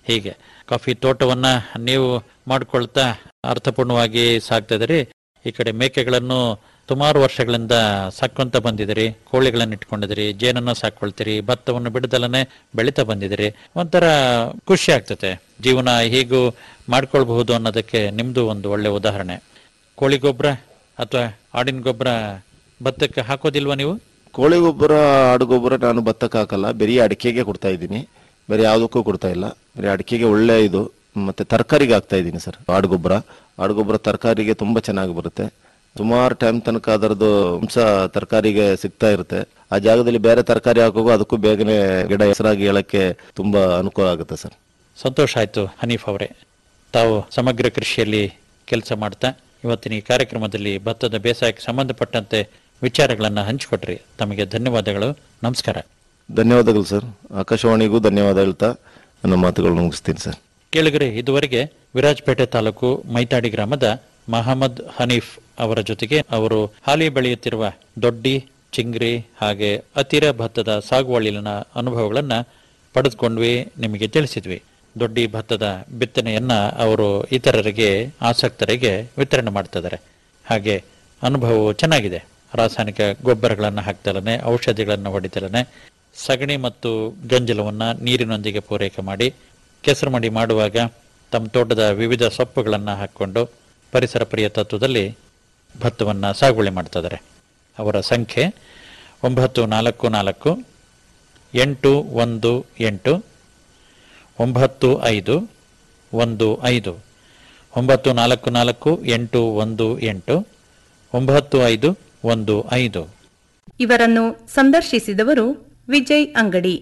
ಹೀಗೆ ಕಾಫಿ ತೋಟವನ್ನ ನೀವು ಮಾಡ್ಕೊಳ್ತಾ ಅರ್ಥಪೂರ್ಣವಾಗಿ ಸಾಕ್ತಾ ಇದ್ದೀರಿ ಈ ಕಡೆ ಮೇಕೆಗಳನ್ನು ಸುಮಾರು ವರ್ಷಗಳಿಂದ ಸಾಕೊಂತ ಬಂದಿದ್ದೀರಿ ಕೋಳಿಗಳನ್ನು ಇಟ್ಕೊಂಡಿದ್ದೀರಿ ಜೇನನ್ನ ಸಾಕೊಳ್ತೀರಿ ಭತ್ತವನ್ನು ಬಿಡದಲ್ಲನೆ ಬೆಳೀತಾ ಬಂದಿದ್ದೀರಿ ಒಂಥರ ಖುಷಿ ಆಗ್ತತೆ ಜೀವನ ಹೀಗೂ ಮಾಡ್ಕೊಳ್ಬಹುದು ಅನ್ನೋದಕ್ಕೆ ನಿಮ್ದು ಒಂದು ಒಳ್ಳೆ ಉದಾಹರಣೆ ಕೋಳಿ ಗೊಬ್ಬರ ಅಥವಾ ಆಡಿನ ಗೊಬ್ಬರ ಭತ್ತಕ್ಕೆ ಹಾಕೋದಿಲ್ವಾ ನೀವು ಕೋಳಿ ಗೊಬ್ಬರ ಆಡು ಗೊಬ್ಬರ ನಾನು ಭತ್ತಕ್ಕೆ ಹಾಕಲ್ಲ ಬರೀ ಅಡಿಕೆಗೆ ಕೊಡ್ತಾ ಇದ್ದೀನಿ ಬೇರೆ ಯಾವುದಕ್ಕೂ ಕೊಡ್ತಾ ಇಲ್ಲ ಬರೀ ಅಡಿಕೆಗೆ ಒಳ್ಳೆ ಇದು ಮತ್ತೆ ತರಕಾರಿಗೆ ಹಾಕ್ತಾ ಇದ್ದೀನಿ ಸರ್ ಆಡು ಗೊಬ್ಬರ ಆಡು ಗೊಬ್ಬರ ತರಕಾರಿಗೆ ತುಂಬಾ ಚೆನ್ನಾಗಿ ಬರುತ್ತೆ ಸುಮಾರು ಟೈಮ್ ತನಕ ಅದರದ್ದು ಅಂಶ ತರಕಾರಿಗೆ ಸಿಗ್ತಾ ಇರುತ್ತೆ ಆ ಜಾಗದಲ್ಲಿ ಬೇರೆ ತರಕಾರಿ ಹಾಕುವಾಗ ಅದಕ್ಕೂ ಬೇಗನೆ ಗಿಡ ಹೆಸರಾಗಿ ಹೇಳಕ್ಕೆ ತುಂಬಾ ಅನುಕೂಲ ಆಗುತ್ತೆ ಸರ್ ಸಂತೋಷ ಆಯ್ತು ಹನೀಫ್ ಅವರೇ ತಾವು ಸಮಗ್ರ ಕೃಷಿಯಲ್ಲಿ ಕೆಲಸ ಮಾಡ್ತಾ ಇವತ್ತಿನ ಈ ಕಾರ್ಯಕ್ರಮದಲ್ಲಿ ಭತ್ತದ ಬೇಸಾಯಕ್ಕೆ ಸಂಬಂಧಪಟ್ಟಂತೆ ವಿಚಾರಗಳನ್ನ ಹಂಚಿಕೊಟ್ರಿ ತಮಗೆ ಧನ್ಯವಾದಗಳು ನಮಸ್ಕಾರ ಧನ್ಯವಾದಗಳು ಸರ್ ಆಕಾಶವಾಣಿಗೂ ಧನ್ಯವಾದ ಹೇಳ್ತಾ ನನ್ನ ಮಾತುಗಳನ್ನು ಮುಗಿಸ್ತೀನಿ ಸರ್ ಕೇಳಿಗರೆ ಇದುವರೆಗೆ ವಿರಾಜಪೇಟೆ ತಾಲೂಕು ಮೈತಾಡಿ ಗ್ರಾಮದ ಮಹಮ್ಮದ್ ಹನೀಫ್ ಅವರ ಜೊತೆಗೆ ಅವರು ಹಾಲಿ ಬೆಳೆಯುತ್ತಿರುವ ದೊಡ್ಡಿ ಚಿಂಗ್ರಿ ಹಾಗೆ ಅತಿರ ಭತ್ತದ ಸಾಗುವಳಿನ ಅನುಭವಗಳನ್ನ ಪಡೆದುಕೊಂಡ್ವಿ ನಿಮಗೆ ತಿಳಿಸಿದ್ವಿ ದೊಡ್ಡಿ ಭತ್ತದ ಬಿತ್ತನೆಯನ್ನ ಅವರು ಇತರರಿಗೆ ಆಸಕ್ತರಿಗೆ ವಿತರಣೆ ಮಾಡ್ತಿದ್ದಾರೆ ಹಾಗೆ ಅನುಭವವು ಚೆನ್ನಾಗಿದೆ ರಾಸಾಯನಿಕ ಗೊಬ್ಬರಗಳನ್ನು ಹಾಕ್ತಲನೆ ಔಷಧಿಗಳನ್ನು ಹೊಡಿತಲನೆ ಸಗಣಿ ಮತ್ತು ಗಂಜಲವನ್ನ ನೀರಿನೊಂದಿಗೆ ಪೂರೈಕೆ ಮಾಡಿ ಕೆಸರು ಮಡಿ ಮಾಡುವಾಗ ತಮ್ಮ ತೋಟದ ವಿವಿಧ ಸೊಪ್ಪುಗಳನ್ನು ಹಾಕಿಕೊಂಡು ಪರಿಸರ ಪ್ರಿಯ ತತ್ವದಲ್ಲಿ ಭತ್ತವನ್ನು ಸಾಗುವಳಿ ಮಾಡ್ತಿದ್ದಾರೆ ಅವರ ಸಂಖ್ಯೆ ಒಂಬತ್ತು ನಾಲ್ಕು ನಾಲ್ಕು ಎಂಟು ಒಂದು ಎಂಟು ಒಂಬತ್ತು ಐದು ಒಂದು ಐದು ಒಂಬತ್ತು ನಾಲ್ಕು ನಾಲ್ಕು ಎಂಟು ಒಂದು ಎಂಟು ಒಂಬತ್ತು ಐದು ಒಂದು ಐದು ಇವರನ್ನು ಸಂದರ್ಶಿಸಿದವರು ವಿಜಯ್ ಅಂಗಡಿ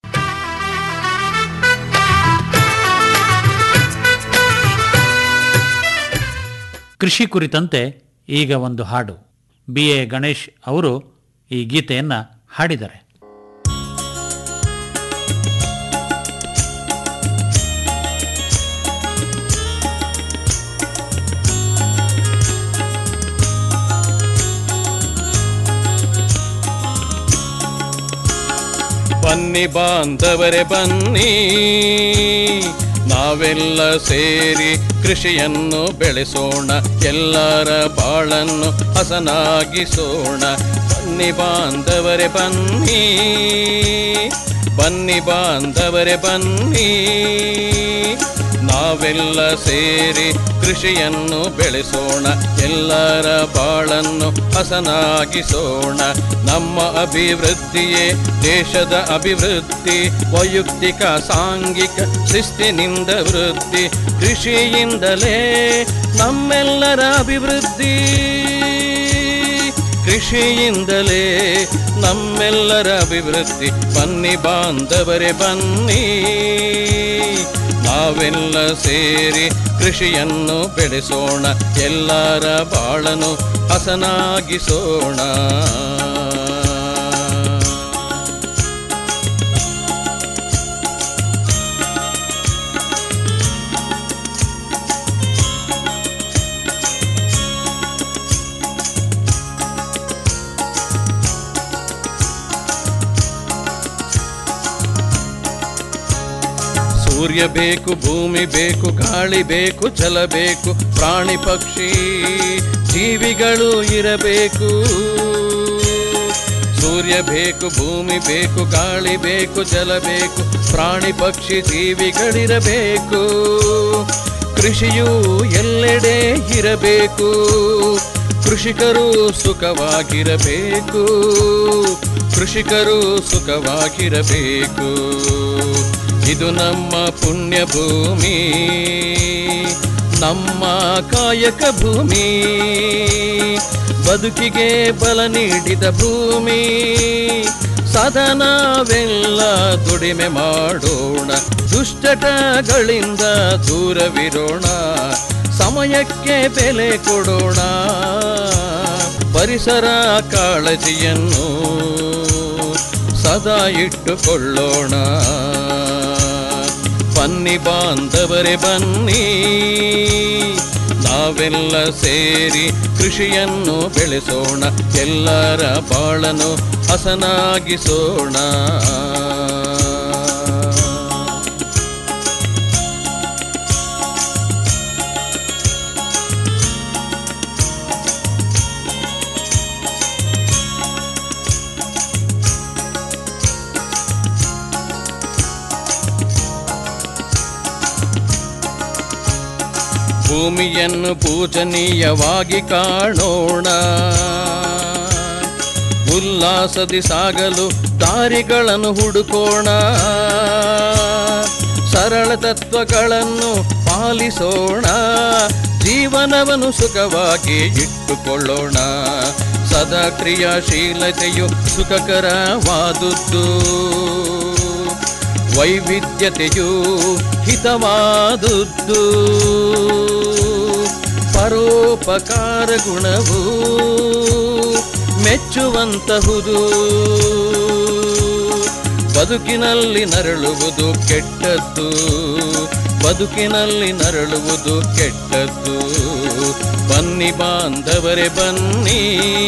ಕೃಷಿ ಕುರಿತಂತೆ ಈಗ ಒಂದು ಹಾಡು ಬಿ ಎ ಗಣೇಶ್ ಅವರು ಈ ಗೀತೆಯನ್ನ ಹಾಡಿದ್ದಾರೆ ಬನ್ನಿ ಬಾಂಧವರೇ ಬನ್ನಿ ನಾವೆಲ್ಲ ಸೇರಿ ಕೃಷಿಯನ್ನು ಬೆಳೆಸೋಣ ಎಲ್ಲರ ಬಾಳನ್ನು ಹಸನಾಗಿಸೋಣ ಬನ್ನಿ ಬಾಂಧವರೇ ಬನ್ನಿ ಬನ್ನಿ ಬಾಂಧವರೇ ಬನ್ನಿ ನಾವೆಲ್ಲ ಸೇರಿ ಕೃಷಿಯನ್ನು ಬೆಳೆಸೋಣ ಎಲ್ಲರ ಬಾಳನ್ನು ಹಸನಾಗಿಸೋಣ ನಮ್ಮ ಅಭಿವೃದ್ಧಿಯೇ ದೇಶದ ಅಭಿವೃದ್ಧಿ ವೈಯಕ್ತಿಕ ಸಾಂಘಿಕ ಶಿಸ್ತಿನಿಂದ ವೃದ್ಧಿ ಕೃಷಿಯಿಂದಲೇ ನಮ್ಮೆಲ್ಲರ ಅಭಿವೃದ್ಧಿ ಕೃಷಿಯಿಂದಲೇ ನಮ್ಮೆಲ್ಲರ ಅಭಿವೃದ್ಧಿ ಬನ್ನಿ ಬಾಂಧವರೇ ಬನ್ನಿ ನಾವೆಲ್ಲ ಸೇರಿ ಕೃಷಿಯನ್ನು ಬೆಳೆಸೋಣ ಎಲ್ಲರ ಬಾಳನು ಹಸನಾಗಿಸೋಣ ಸೂರ್ಯ ಬೇಕು ಭೂಮಿ ಬೇಕು ಗಾಳಿ ಬೇಕು ಜಲ ಬೇಕು ಪ್ರಾಣಿ ಪಕ್ಷಿ ಜೀವಿಗಳು ಇರಬೇಕು ಸೂರ್ಯ ಬೇಕು ಭೂಮಿ ಬೇಕು ಗಾಳಿ ಬೇಕು ಜಲ ಬೇಕು ಪ್ರಾಣಿ ಪಕ್ಷಿ ಜೀವಿಗಳಿರಬೇಕು ಕೃಷಿಯು ಎಲ್ಲೆಡೆ ಇರಬೇಕು ಕೃಷಿಕರು ಸುಖವಾಗಿರಬೇಕು ಕೃಷಿಕರು ಸುಖವಾಗಿರಬೇಕು ಇದು ನಮ್ಮ ಪುಣ್ಯ ಭೂಮಿ ನಮ್ಮ ಕಾಯಕ ಭೂಮಿ ಬದುಕಿಗೆ ಬಲ ನೀಡಿದ ಭೂಮಿ ಸದಾ ನಾವೆಲ್ಲ ದುಡಿಮೆ ಮಾಡೋಣ ದುಷ್ಟಟಗಳಿಂದ ದೂರವಿರೋಣ ಸಮಯಕ್ಕೆ ಬೆಲೆ ಕೊಡೋಣ ಪರಿಸರ ಕಾಳಜಿಯನ್ನು ಸದಾ ಇಟ್ಟುಕೊಳ್ಳೋಣ ಬನ್ನಿ ಬಾಂಧವರೇ ಬನ್ನಿ ನಾವೆಲ್ಲ ಸೇರಿ ಕೃಷಿಯನ್ನು ಬೆಳೆಸೋಣ ಎಲ್ಲರ ಬಾಳನು ಹಸನಾಗಿಸೋಣ ಭೂಮಿಯನ್ನು ಪೂಜನೀಯವಾಗಿ ಕಾಣೋಣ ಉಲ್ಲಾಸದಿ ಸಾಗಲು ದಾರಿಗಳನ್ನು ಹುಡುಕೋಣ ಸರಳ ತತ್ವಗಳನ್ನು ಪಾಲಿಸೋಣ ಜೀವನವನ್ನು ಸುಖವಾಗಿ ಇಟ್ಟುಕೊಳ್ಳೋಣ ಸದಾ ಕ್ರಿಯಾಶೀಲತೆಯು ಸುಖಕರವಾದುದ್ದು ವೈವಿಧ್ಯತೆಯು ಹಿತವಾದುದ್ದು ಪರೋಪಕಾರ ಗುಣವು ಮೆಚ್ಚುವಂತಹುದು ಬದುಕಿನಲ್ಲಿ ನರಳುವುದು ಕೆಟ್ಟದ್ದು ಬದುಕಿನಲ್ಲಿ ನರಳುವುದು ಕೆಟ್ಟದ್ದು ಬನ್ನಿ ಬಾಂಧವರೇ ಬನ್ನಿ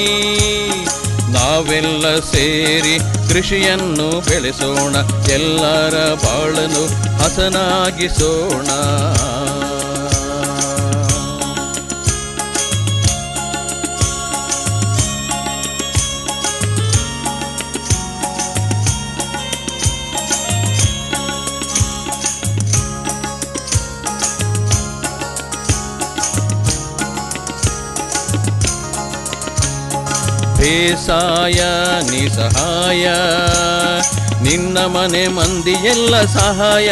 ನಾವೆಲ್ಲ ಸೇರಿ ಕೃಷಿಯನ್ನು ಬೆಳೆಸೋಣ ಎಲ್ಲರ ಬಾಳನು ಹಸನಾಗಿಸೋಣ ಬೇಸಾಯ ನಿಸಹಾಯ ನಿನ್ನ ಮನೆ ಮಂದಿ ಎಲ್ಲ ಸಹಾಯ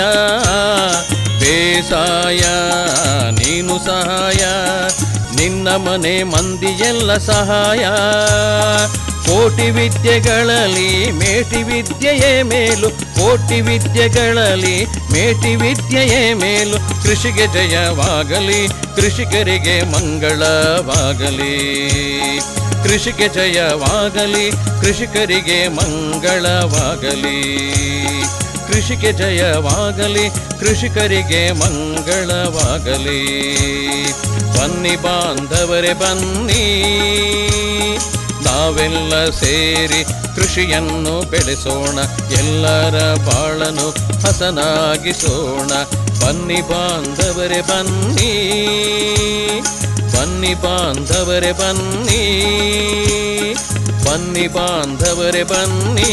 ಬೇಸಾಯ ನೀನು ಸಹಾಯ ನಿನ್ನ ಮನೆ ಮಂದಿ ಎಲ್ಲ ಸಹಾಯ ಕೋಟಿ ವಿದ್ಯೆಗಳಲ್ಲಿ ಮೇಟಿ ವಿದ್ಯೆಯೇ ಮೇಲು ಕೋಟಿ ವಿದ್ಯೆಗಳಲ್ಲಿ ಮೇಟಿ ವಿದ್ಯೆಯೇ ಮೇಲು ಕೃಷಿಗೆ ಜಯವಾಗಲಿ ಕೃಷಿಕರಿಗೆ ಮಂಗಳವಾಗಲಿ ಕೃಷಿಗೆ ಜಯವಾಗಲಿ ಕೃಷಿಕರಿಗೆ ಮಂಗಳವಾಗಲಿ ಕೃಷಿಗೆ ಜಯವಾಗಲಿ ಕೃಷಿಕರಿಗೆ ಮಂಗಳವಾಗಲಿ ಬನ್ನಿ ಬಾಂಧವರೇ ಬನ್ನಿ ನಾವೆಲ್ಲ ಸೇರಿ ಕೃಷಿಯನ್ನು ಬೆಳೆಸೋಣ ಎಲ್ಲರ ಬಾಳನು ಹಸನಾಗಿಸೋಣ ಬನ್ನಿ ಬಾಂಧವರೇ ಬನ್ನಿ ಬನ್ನಿ ಬಾಂಧವರೇ ಬನ್ನಿ ಬನ್ನಿ ಬಾಂಧವರೇ ಬನ್ನಿ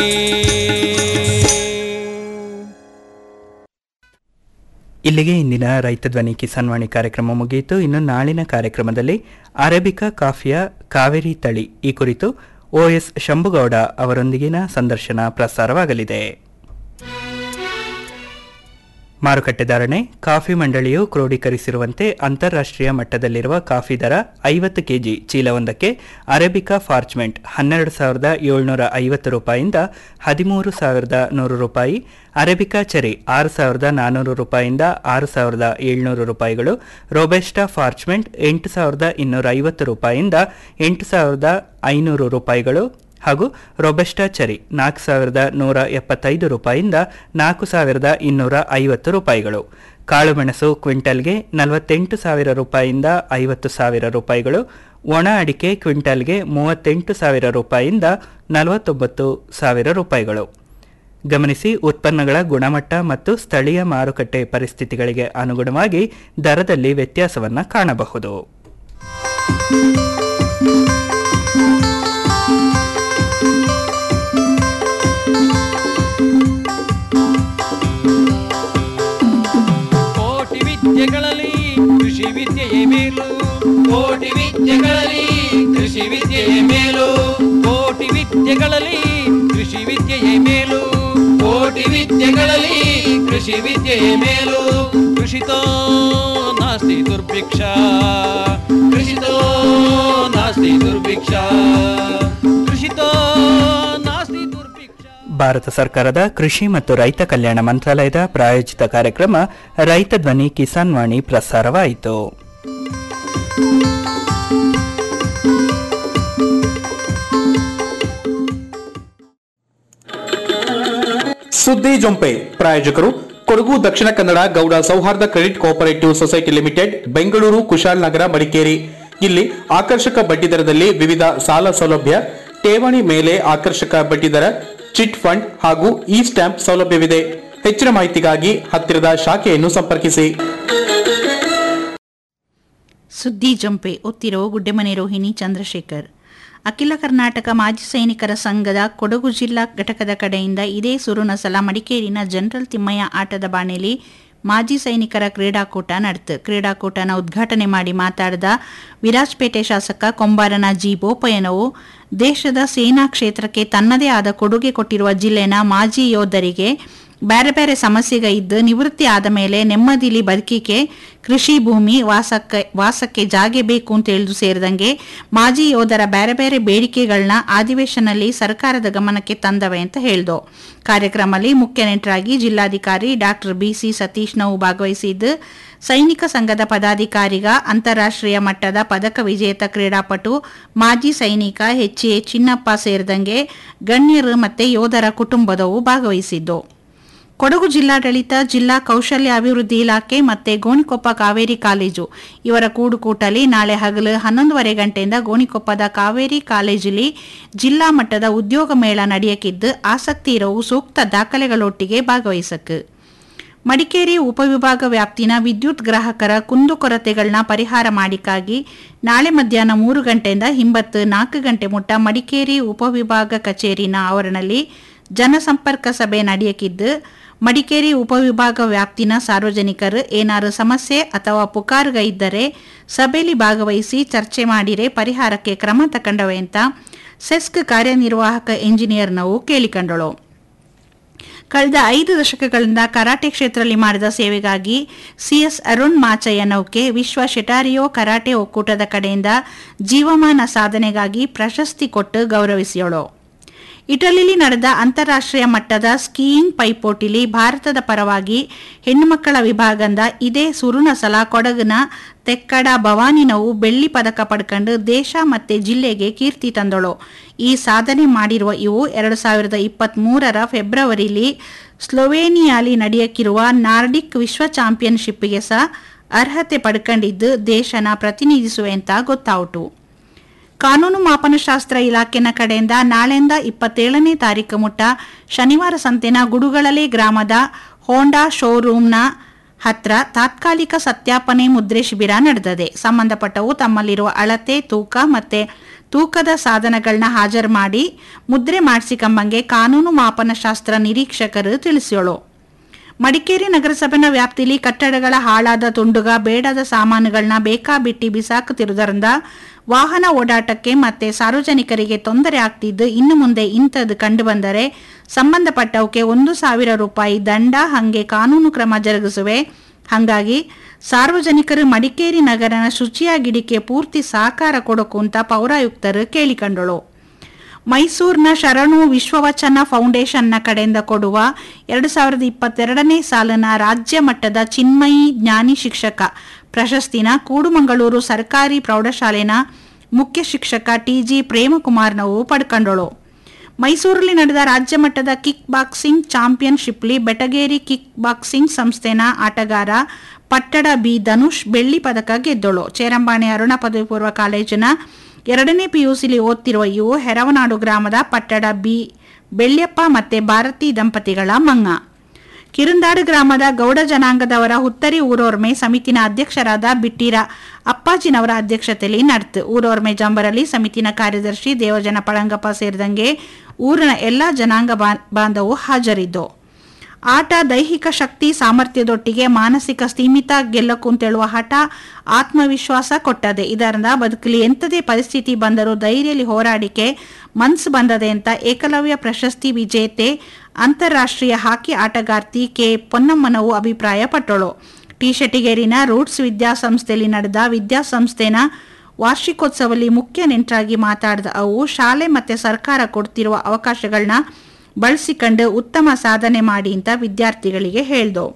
ಇಲ್ಲಿಗೆ ಇಂದಿನ ರೈತ ಧ್ವನಿ ಕಿಸಾನ್ ವಾಣಿ ಕಾರ್ಯಕ್ರಮ ಮುಗಿಯಿತು ಇನ್ನು ನಾಳಿನ ಕಾರ್ಯಕ್ರಮದಲ್ಲಿ ಅರೇಬಿಕಾ ಕಾಫಿಯ ಕಾವೇರಿ ತಳಿ ಈ ಕುರಿತು ಓಎಸ್ ಶಂಭುಗೌಡ ಅವರೊಂದಿಗಿನ ಸಂದರ್ಶನ ಪ್ರಸಾರವಾಗಲಿದೆ ಮಾರುಕಟ್ಟೆ ಧಾರಣೆ ಕಾಫಿ ಮಂಡಳಿಯು ಕ್ರೋಢೀಕರಿಸಿರುವಂತೆ ಅಂತಾರಾಷ್ಟ್ರೀಯ ಮಟ್ಟದಲ್ಲಿರುವ ಕಾಫಿ ದರ ಐವತ್ತು ಕೆಜಿ ಚೀಲವೊಂದಕ್ಕೆ ಅರೇಬಿಕಾ ಫಾರ್ಚ್ಮೆಂಟ್ ಹನ್ನೆರಡು ಸಾವಿರದ ಏಳ್ನೂರ ಐವತ್ತು ರೂಪಾಯಿಯಿಂದ ಹದಿಮೂರು ಸಾವಿರದ ನೂರು ರೂಪಾಯಿ ಅರೇಬಿಕಾ ಚೆರಿ ಆರು ಸಾವಿರದ ನಾನ್ನೂರು ರೂಪಾಯಿಯಿಂದ ಆರು ಸಾವಿರದ ಏಳ್ನೂರು ರೂಪಾಯಿಗಳು ರೋಬೆಸ್ಟಾ ಫಾರ್ಚ್ಮೆಂಟ್ ಎಂಟು ಸಾವಿರದ ಇನ್ನೂರ ಐವತ್ತು ರೂಪಾಯಿಯಿಂದ ಎಂಟು ಸಾವಿರದ ಐನೂರು ರೂಪಾಯಿಗಳು ಹಾಗೂ ರೊಬೆಸ್ಟಾ ಚರಿ ನಾಲ್ಕು ಸಾವಿರದ ನೂರ ಎಪ್ಪತ್ತೈದು ರೂಪಾಯಿಯಿಂದ ನಾಲ್ಕು ಸಾವಿರದ ಇನ್ನೂರ ಐವತ್ತು ರೂಪಾಯಿಗಳು ಕಾಳುಮೆಣಸು ಕ್ವಿಂಟಲ್ಗೆ ನಲವತ್ತೆಂಟು ಸಾವಿರ ರೂಪಾಯಿಯಿಂದ ಐವತ್ತು ಸಾವಿರ ರೂಪಾಯಿಗಳು ಒಣ ಅಡಿಕೆ ಕ್ವಿಂಟಲ್ಗೆ ಮೂವತ್ತೆಂಟು ಸಾವಿರ ರೂಪಾಯಿಯಿಂದ ನಲವತ್ತೊಂಬತ್ತು ಸಾವಿರ ರೂಪಾಯಿಗಳು ಗಮನಿಸಿ ಉತ್ಪನ್ನಗಳ ಗುಣಮಟ್ಟ ಮತ್ತು ಸ್ಥಳೀಯ ಮಾರುಕಟ್ಟೆ ಪರಿಸ್ಥಿತಿಗಳಿಗೆ ಅನುಗುಣವಾಗಿ ದರದಲ್ಲಿ ವ್ಯತ್ಯಾಸವನ್ನು ಕಾಣಬಹುದು ಕೋಟಿ ವಿದ್ಯೆಗಳಲ್ಲಿ ಕೃಷಿ ವಿದ್ಯೆಯೇ ಮೇಲು ಕೋಟಿ ವಿದ್ಯೆಗಳಲ್ಲಿ ಕೃಷಿ ವಿದ್ಯೆಯೇ ಮೇಲು ಕೋಟಿ ವಿದ್ಯೆಗಳಲ್ಲಿ ಕೃಷಿ ವಿದ್ಯೆಯೇ ಮೇಲು ಕೋಟಿ ವಿದ್ಯೆಗಳಲ್ಲಿ ಕೃಷಿ ವಿದ್ಯೆಯೇ ಮೇಲು ಕೃಷಿತೋ ನಾಸ್ತಿ ದುರ್ಭಿಕ್ಷ ಕೃಷಿತೋ ನಾಸ್ತಿ ದುರ್ಭಿಕ್ಷ ಕೃಷಿತೋ ನಾಸ್ತಿ ಭಾರತ ಸರ್ಕಾರದ ಕೃಷಿ ಮತ್ತು ರೈತ ಕಲ್ಯಾಣ ಮಂತ್ರಾಲಯದ ಪ್ರಾಯೋಜಿತ ಕಾರ್ಯಕ್ರಮ ರೈತ ಧ್ವನಿ ಕಿಸಾನ್ ವಾಣಿ ಪ್ರಸಾರವಾಯಿತು ಸುದ್ದಿ ಜೊಂಪೆ ಪ್ರಾಯೋಜಕರು ಕೊಡಗು ದಕ್ಷಿಣ Kannada Gowda Souharda credit cooperative society limited Bengaluru Kushalnagar Madikeri ಇಲ್ಲಿ ಆಕರ್ಷಕ ಬಡ್ಡಿದರದಲ್ಲಿ ವಿವಿಧ ಸಾಲ ಸೌಲಭ್ಯ ಠೇವಣಿ ಮೇಲೆ ಆಕರ್ಷಕ ಬಡ್ಡಿದರ ಚಿಟ್ ಫಂಡ್ ಹಾಗೂ ಇ ಸ್ಟ್ಯಾಂಪ್ ಸೌಲಭ್ಯವಿದೆ ಹೆಚ್ಚಿನ ಮಾಹಿತಿಗಾಗಿ ಹತ್ತಿರದ ಶಾಖೆಯನ್ನು ಸಂಪರ್ಕಿಸಿ ಸುದ್ದಿ ಜಂಪೆ ಒತ್ತಿರೋ ಗುಡ್ಡೆಮನೆ ರೋಹಿಣಿ ಚಂದ್ರಶೇಖರ್ ಅಖಿಲ ಕರ್ನಾಟಕ ಮಾಜಿ ಸೈನಿಕರ ಸಂಘದ ಕೊಡಗು ಜಿಲ್ಲಾ ಘಟಕದ ಕಡೆಯಿಂದ ಇದೇ ಸುರುನಸಲ ಮಡಿಕೇರಿನ ಜನರಲ್ ತಿಮ್ಮಯ್ಯ ಆಟದ ಬಾಣೆಲಿ ಮಾಜಿ ಸೈನಿಕರ ಕ್ರೀಡಾಕೂಟ ನಡೆತು ಕ್ರೀಡಾಕೂಟನ ಉದ್ಘಾಟನೆ ಮಾಡಿ ಮಾತಾಡಿದ ವಿರಾಜಪೇಟೆ ಶಾಸಕ ಕೊಂಬಾರನ ಜಿ ಬೋಪಯ್ಯನವು ದೇಶದ ಸೇನಾ ಕ್ಷೇತ್ರಕ್ಕೆ ತನ್ನದೇ ಆದ ಕೊಡುಗೆ ಕೊಟ್ಟಿರುವ ಜಿಲ್ಲೆನ ಮಾಜಿ ಯೋಧರಿಗೆ ಬೇರೆ ಬೇರೆ ಸಮಸ್ಯೆಗ ಇದ್ದು ನಿವೃತ್ತಿ ಆದ ಮೇಲೆ ನೆಮ್ಮದಿಲಿ ಬದುಕಿಕೆ ಕೃಷಿ ಭೂಮಿ ವಾಸಕ್ಕೆ ವಾಸಕ್ಕೆ ಜಾಗೆ ಬೇಕು ಅಂತ ತಿಳಿದು ಸೇರಿದಂಗೆ ಮಾಜಿ ಯೋಧರ ಬೇರೆ ಬೇರೆ ಬೇಡಿಕೆಗಳನ್ನ ಅಧಿವೇಶನಲ್ಲಿ ಸರ್ಕಾರದ ಗಮನಕ್ಕೆ ತಂದವೆ ಅಂತ ಹೇಳ್ದು ಕಾರ್ಯಕ್ರಮದಲ್ಲಿ ಮುಖ್ಯ ನೆಂಟರಾಗಿ ಜಿಲ್ಲಾಧಿಕಾರಿ ಡಾಕ್ಟರ್ ಬಿಸಿ ಸತೀಶ್ ನಾವು ಭಾಗವಹಿಸಿದ್ದು ಸೈನಿಕ ಸಂಘದ ಪದಾಧಿಕಾರಿಗ ಅಂತಾರಾಷ್ಟ್ರೀಯ ಮಟ್ಟದ ಪದಕ ವಿಜೇತ ಕ್ರೀಡಾಪಟು ಮಾಜಿ ಸೈನಿಕ ಎಚ್ ಎ ಚಿನ್ನಪ್ಪ ಸೇರಿದಂಗೆ ಗಣ್ಯರು ಮತ್ತೆ ಯೋಧರ ಕುಟುಂಬದವು ಭಾಗವಹಿಸಿದ್ದು ಕೊಡಗು ಜಿಲ್ಲಾಡಳಿತ ಜಿಲ್ಲಾ ಕೌಶಲ್ಯ ಅಭಿವೃದ್ಧಿ ಇಲಾಖೆ ಮತ್ತೆ ಗೋಣಿಕೊಪ್ಪ ಕಾವೇರಿ ಕಾಲೇಜು ಇವರ ಕೂಡುಕೂಟಲಿ ನಾಳೆ ಹಗಲು ಹನ್ನೊಂದುವರೆ ಗಂಟೆಯಿಂದ ಗೋಣಿಕೊಪ್ಪದ ಕಾವೇರಿ ಕಾಲೇಜಲ್ಲಿ ಜಿಲ್ಲಾ ಮಟ್ಟದ ಉದ್ಯೋಗ ಮೇಳ ನಡೆಯಕ್ಕಿದ್ದು ಆಸಕ್ತಿ ಇರೋವು ಸೂಕ್ತ ದಾಖಲೆಗಳೊಟ್ಟಿಗೆ ಭಾಗವಹಿಸಕ್ಕೆ ಮಡಿಕೇರಿ ಉಪವಿಭಾಗ ವ್ಯಾಪ್ತಿನ ವಿದ್ಯುತ್ ಗ್ರಾಹಕರ ಕುಂದುಕೊರತೆಗಳನ್ನ ಪರಿಹಾರ ಮಾಡಿಕ್ಕಾಗಿ ನಾಳೆ ಮಧ್ಯಾಹ್ನ ಮೂರು ಗಂಟೆಯಿಂದ ಹಿಂಬತ್ತು ನಾಲ್ಕು ಗಂಟೆ ಮುಟ್ಟ ಮಡಿಕೇರಿ ಉಪವಿಭಾಗ ಕಚೇರಿನ ಆವರಣದಲ್ಲಿ ಜನಸಂಪರ್ಕ ಸಭೆ ನಡೆಯಕ್ಕಿದ್ದು ಮಡಿಕೇರಿ ಉಪವಿಭಾಗ ವ್ಯಾಪ್ತಿನ ಸಾರ್ವಜನಿಕರು ಏನಾರು ಸಮಸ್ಯೆ ಅಥವಾ ಪುಕಾರುಗ ಇದ್ದರೆ ಸಭೆಯಲ್ಲಿ ಭಾಗವಹಿಸಿ ಚರ್ಚೆ ಮಾಡಿರೆ ಪರಿಹಾರಕ್ಕೆ ಕ್ರಮ ತಕೊಂಡವೆ ಅಂತ ಸೆಸ್ಕ್ ಕಾರ್ಯನಿರ್ವಾಹಕ ಇಂಜಿನಿಯರ್ ನಾವು ಕೇಳಿಕೊಂಡಳು ಕಳೆದ ಐದು ದಶಕಗಳಿಂದ ಕರಾಟೆ ಕ್ಷೇತ್ರದಲ್ಲಿ ಮಾಡಿದ ಸೇವೆಗಾಗಿ ಸಿಎಸ್ ಅರುಣ್ ಮಾಚಯ್ಯ ನೌಕೆ ವಿಶ್ವ ಶೆಟಾರಿಯೋ ಕರಾಟೆ ಒಕ್ಕೂಟದ ಕಡೆಯಿಂದ ಜೀವಮಾನ ಸಾಧನೆಗಾಗಿ ಪ್ರಶಸ್ತಿ ಕೊಟ್ಟು ಗೌರವಿಸಿಯೋಳು ಇಟಲಿಲಿ ನಡೆದ ಅಂತಾರಾಷ್ಟ್ರೀಯ ಮಟ್ಟದ ಸ್ಕೀಯಿಂಗ್ ಪೈಪೋಟಿಲಿ ಭಾರತದ ಪರವಾಗಿ ಹೆಣ್ಣುಮಕ್ಕಳ ವಿಭಾಗದ ಇದೇ ಸುರುನ ಸಲ ಕೊಡಗಿನ ತೆಕ್ಕಡ ಭವಾನಿನವು ಬೆಳ್ಳಿ ಪದಕ ಪಡ್ಕೊಂಡು ದೇಶ ಮತ್ತೆ ಜಿಲ್ಲೆಗೆ ಕೀರ್ತಿ ತಂದಳು ಈ ಸಾಧನೆ ಮಾಡಿರುವ ಇವು ಎರಡು ಸಾವಿರದ ಇಪ್ಪತ್ತ್ ಮೂರರ ಫೆಬ್ರವರಿಲಿ ಸ್ಲೋವೇನಿಯಾಲಿ ನಡೆಯಕ್ಕಿರುವ ನಾರ್ಡಿಕ್ ವಿಶ್ವ ಚಾಂಪಿಯನ್ಶಿಪ್ಗೆ ಸಹ ಅರ್ಹತೆ ಪಡ್ಕೊಂಡಿದ್ದು ದೇಶನ ಪ್ರತಿನಿಧಿಸುವೆ ಅಂತ ಗೊತ್ತಾಯಿತು ಕಾನೂನು ಮಾಪನಶಾಸ್ತ್ರ ಇಲಾಖೆನ ಕಡೆಯಿಂದ ನಾಳೆಯಿಂದ ಇಪ್ಪತ್ತೇಳನೇ ತಾರೀಕು ಮುಟ್ಟ ಶನಿವಾರ ಸಂತೆನ ಗುಡುಗಳಲೆ ಗ್ರಾಮದ ಹೋಂಡಾ ಶೋರೂಮ್ನ ಹತ್ರ ತಾತ್ಕಾಲಿಕ ಸತ್ಯಾಪನೆ ಮುದ್ರೆ ಶಿಬಿರ ನಡೆದಿದೆ ಸಂಬಂಧಪಟ್ಟವು ತಮ್ಮಲ್ಲಿರುವ ಅಳತೆ ತೂಕ ಮತ್ತೆ ತೂಕದ ಸಾಧನಗಳನ್ನ ಹಾಜರು ಮಾಡಿ ಮುದ್ರೆ ಮಾಡಿಸಿಕೊಂಬಂಗೆ ಕಾನೂನು ಮಾಪನಶಾಸ್ತ್ರ ನಿರೀಕ್ಷಕರು ತಿಳಿಸ್ಯೋಳು ಮಡಿಕೇರಿ ನಗರಸಭೆನ ವ್ಯಾಪ್ತಿಲಿ ಕಟ್ಟಡಗಳ ಹಾಳಾದ ತುಂಡುಗ ಬೇಡದ ಸಾಮಾನುಗಳನ್ನ ಬೇಕಾಬಿಟ್ಟಿ ಬಿಸಾಕುತ್ತಿರುವುದರಿಂದ ವಾಹನ ಓಡಾಟಕ್ಕೆ ಮತ್ತೆ ಸಾರ್ವಜನಿಕರಿಗೆ ತೊಂದರೆ ಆಗ್ತಿದ್ದು ಇನ್ನು ಮುಂದೆ ಇಂಥದ್ದು ಕಂಡುಬಂದರೆ ಸಂಬಂಧಪಟ್ಟವಕ್ಕೆ ಒಂದು ಸಾವಿರ ರೂಪಾಯಿ ದಂಡ ಹಂಗೆ ಕಾನೂನು ಕ್ರಮ ಜರುಗಿಸುವೆ ಹಾಗಾಗಿ ಸಾರ್ವಜನಿಕರು ಮಡಿಕೇರಿ ನಗರನ ಶುಚಿಯಾಗಿಡಿಕೆ ಪೂರ್ತಿ ಸಹಕಾರ ಕೊಡಕು ಅಂತ ಪೌರಾಯುಕ್ತರು ಕೇಳಿಕೊಂಡಳು ಮೈಸೂರಿನ ಶರಣು ವಿಶ್ವವಚನ ಫೌಂಡೇಶನ್ನ ಕಡೆಯಿಂದ ಕೊಡುವ ಎರಡು ಸಾವಿರದ ಇಪ್ಪತ್ತೆರಡನೇ ಸಾಲಿನ ರಾಜ್ಯ ಮಟ್ಟದ ಚಿನ್ಮಯಿ ಜ್ಞಾನಿ ಶಿಕ್ಷಕ ಪ್ರಶಸ್ತಿನ ಕೂಡುಮಂಗಳೂರು ಸರ್ಕಾರಿ ಪ್ರೌಢಶಾಲೆನ ಮುಖ್ಯ ಶಿಕ್ಷಕ ಟಿಜಿ ಪ್ರೇಮಕುಮಾರ್ ನಾವು ಪಡ್ಕೊಂಡಳು ಮೈಸೂರಲ್ಲಿ ನಡೆದ ರಾಜ್ಯ ಮಟ್ಟದ ಕಿಕ್ ಬಾಕ್ಸಿಂಗ್ ಚಾಂಪಿಯನ್ಶಿಪ್ಲಿ ಬೆಟಗೇರಿ ಕಿಕ್ ಬಾಕ್ಸಿಂಗ್ ಸಂಸ್ಥೆನ ಆಟಗಾರ ಪಟ್ಟಡ ಬಿ ಧನುಷ್ ಬೆಳ್ಳಿ ಪದಕ ಗೆದ್ದಳು ಚೇರಂಬಾಣೆ ಅರುಣ ಪದವಿ ಪೂರ್ವ ಕಾಲೇಜಿನ ಎರಡನೇ ಪಿಯುಸಿಲಿ ಓದ್ತಿರುವ ಇವು ಹೆರವನಾಡು ಗ್ರಾಮದ ಪಟ್ಟಡ ಬಿ ಬೆಳ್ಯಪ್ಪ ಮತ್ತೆ ಭಾರತಿ ದಂಪತಿಗಳ ಮಂಗ ಕಿರುಂದಾಡು ಗ್ರಾಮದ ಗೌಡ ಜನಾಂಗದವರ ಹುತ್ತರಿ ಊರೋರ್ಮೆ ಸಮಿತಿನ ಅಧ್ಯಕ್ಷರಾದ ಬಿಟ್ಟಿರ ಅಪ್ಪಾಜಿನವರ ಅಧ್ಯಕ್ಷತೆಯಲ್ಲಿ ನಡೆತು ಊರೋರ್ಮೆ ಜಂಬರಲ್ಲಿ ಸಮಿತಿನ ಕಾರ್ಯದರ್ಶಿ ದೇವಜನ ಪಳಂಗಪ್ಪ ಸೇರಿದಂಗೆ ಊರಿನ ಎಲ್ಲಾ ಜನಾಂಗ ಬಾಂಧವು ಹಾಜರಿದ್ದು ಆಟ ದೈಹಿಕ ಶಕ್ತಿ ಸಾಮರ್ಥ್ಯದೊಟ್ಟಿಗೆ ಮಾನಸಿಕ ಸ್ಥೀಮಿತ ಗೆಲ್ಲಕು ಅಂತೇಳುವ ಹಠ ಆತ್ಮವಿಶ್ವಾಸ ಕೊಟ್ಟದೆ ಇದರಿಂದ ಬದುಕಲಿ ಎಂಥದೇ ಪರಿಸ್ಥಿತಿ ಬಂದರೂ ಧೈರ್ಯಲಿ ಹೋರಾಡಿಕೆ ಮನ್ಸು ಬಂದದೆ ಅಂತ ಏಕಲವ್ಯ ಪ್ರಶಸ್ತಿ ವಿಜೇತೆ ಅಂತಾರಾಷ್ಟ್ರೀಯ ಹಾಕಿ ಆಟಗಾರ್ತಿ ಕೆ ಪೊನ್ನಮ್ಮನವು ಅಭಿಪ್ರಾಯ ಪಟ್ಟಳು ಟಿ ಶೆಟ್ಟಿಗೇರಿನ ರೂಟ್ಸ್ ವಿದ್ಯಾಸಂಸ್ಥೆಯಲ್ಲಿ ನಡೆದ ವಿದ್ಯಾಸಂಸ್ಥೆನ ವಾರ್ಷಿಕೋತ್ಸವದಲ್ಲಿ ಮುಖ್ಯ ನೆಂಟರಾಗಿ ಮಾತಾಡಿದ ಅವು ಶಾಲೆ ಮತ್ತೆ ಸರ್ಕಾರ ಕೊಡ್ತಿರುವ ಅವಕಾಶಗಳನ್ನ ಬಳಸಿಕೊಂಡು ಉತ್ತಮ ಸಾಧನೆ ಮಾಡಿ ಅಂತ ವಿದ್ಯಾರ್ಥಿಗಳಿಗೆ ಹೇಳ್ದವು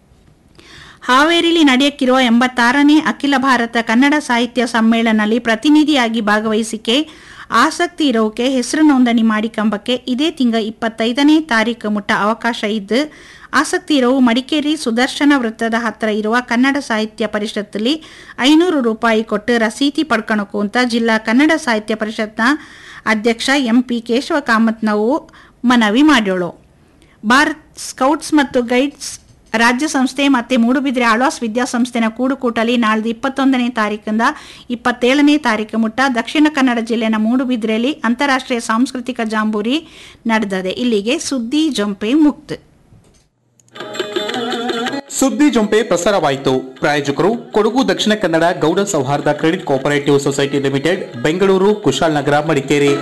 ಹಾವೇರಿಲಿ ನಡೆಯಕ್ಕಿರುವ ಎಂಬತ್ತಾರನೇ ಅಖಿಲ ಭಾರತ ಕನ್ನಡ ಸಾಹಿತ್ಯ ಸಮ್ಮೇಳನಲ್ಲಿ ಪ್ರತಿನಿಧಿಯಾಗಿ ಭಾಗವಹಿಸಿಕೆ ಆಸಕ್ತಿ ಇರೋಕೆ ಹೆಸರು ನೋಂದಣಿ ಮಾಡಿಕೊಂಬಕ್ಕೆ ಇದೇ ತಿಂಗ ಇಪ್ಪತ್ತೈದನೇ ತಾರೀಕು ಮುಟ್ಟ ಅವಕಾಶ ಇದ್ದು ಆಸಕ್ತಿ ಇರೋವು ಮಡಿಕೇರಿ ಸುದರ್ಶನ ವೃತ್ತದ ಹತ್ರ ಇರುವ ಕನ್ನಡ ಸಾಹಿತ್ಯ ಪರಿಷತ್ತಲ್ಲಿ ಐನೂರು ರೂಪಾಯಿ ಕೊಟ್ಟು ರಸೀತಿ ಪಡ್ಕೊಳಕು ಅಂತ ಜಿಲ್ಲಾ ಕನ್ನಡ ಸಾಹಿತ್ಯ ಪರಿಷತ್ನ ಅಧ್ಯಕ್ಷ ಎಂಪಿ ಕೇಶವ ಕಾಮತ್ನವು ಮನವಿ ಮಾಡ್ಯೋಳು ಭಾರತ್ ಸ್ಕೌಟ್ಸ್ ಮತ್ತು ಗೈಡ್ಸ್ ರಾಜ್ಯ ಸಂಸ್ಥೆ ಮತ್ತೆ ಮೂಡುಬಿದ್ರೆ ಆಳ್ವಾಸ್ ವಿದ್ಯಾಸಂಸ್ಥೆನ ಕೂಡುಕೂಟಲಿ ನಾಳ್ದು ಇಪ್ಪತ್ತೊಂದನೇ ತಾರೀಕಿಂದ ಇಪ್ಪತ್ತೇಳನೇ ತಾರೀಕು ಮುಟ್ಟ ದಕ್ಷಿಣ ಕನ್ನಡ ಜಿಲ್ಲೆನ ಮೂಡುಬಿದ್ರೆಯಲ್ಲಿ ಅಂತಾರಾಷ್ಟ್ರೀಯ ಸಾಂಸ್ಕೃತಿಕ ಜಾಂಬೂರಿ ನಡೆದಿದೆ ಇಲ್ಲಿಗೆ ಸುದ್ದಿ ಜೊಂಪೆ ಮುಕ್ತ ಸುದ್ದಿ ಜೊಂಪೆ ಪ್ರಸಾರವಾಯಿತು ಪ್ರಾಯೋಜಕರು ಕೊಡಗು ದಕ್ಷಿಣ Kannada Gowda Souharda credit cooperative society limited Bengaluru Kushalnagar Madikeri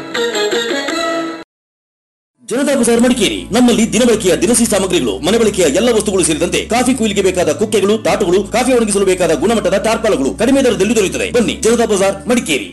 Janata Bazaar Madikeri ನಮ್ಮಲ್ಲಿ ದಿನಬಳಕೆಯ ದಿನಸಿ ಸಾಮಗ್ರಿಗಳು ಮನೆ ಬಳಕೆಯ ಎಲ್ಲ ವಸ್ತುಗಳು ಸೇರಿದಂತೆ ಕಾಫಿ ಕುಯ್ಲಿಗೆ ಬೇಕಾದ ಕುಕ್ಕೆಗಳು ತಾಟುಗಳು ಕಾಫಿ ಒಣಗಿಸಲು ಬೇಕಾದ ಗುಣಮಟ್ಟದ ಟಾರ್ಪಾಲಗಳು ಕಡಿಮೆ ದರದಲ್ಲಿ ದೊರೆಯುತ್ತದೆ ಬನ್ನಿ ಜನತಾ ಬಜಾರ್ ಮಡಿಕೇರಿ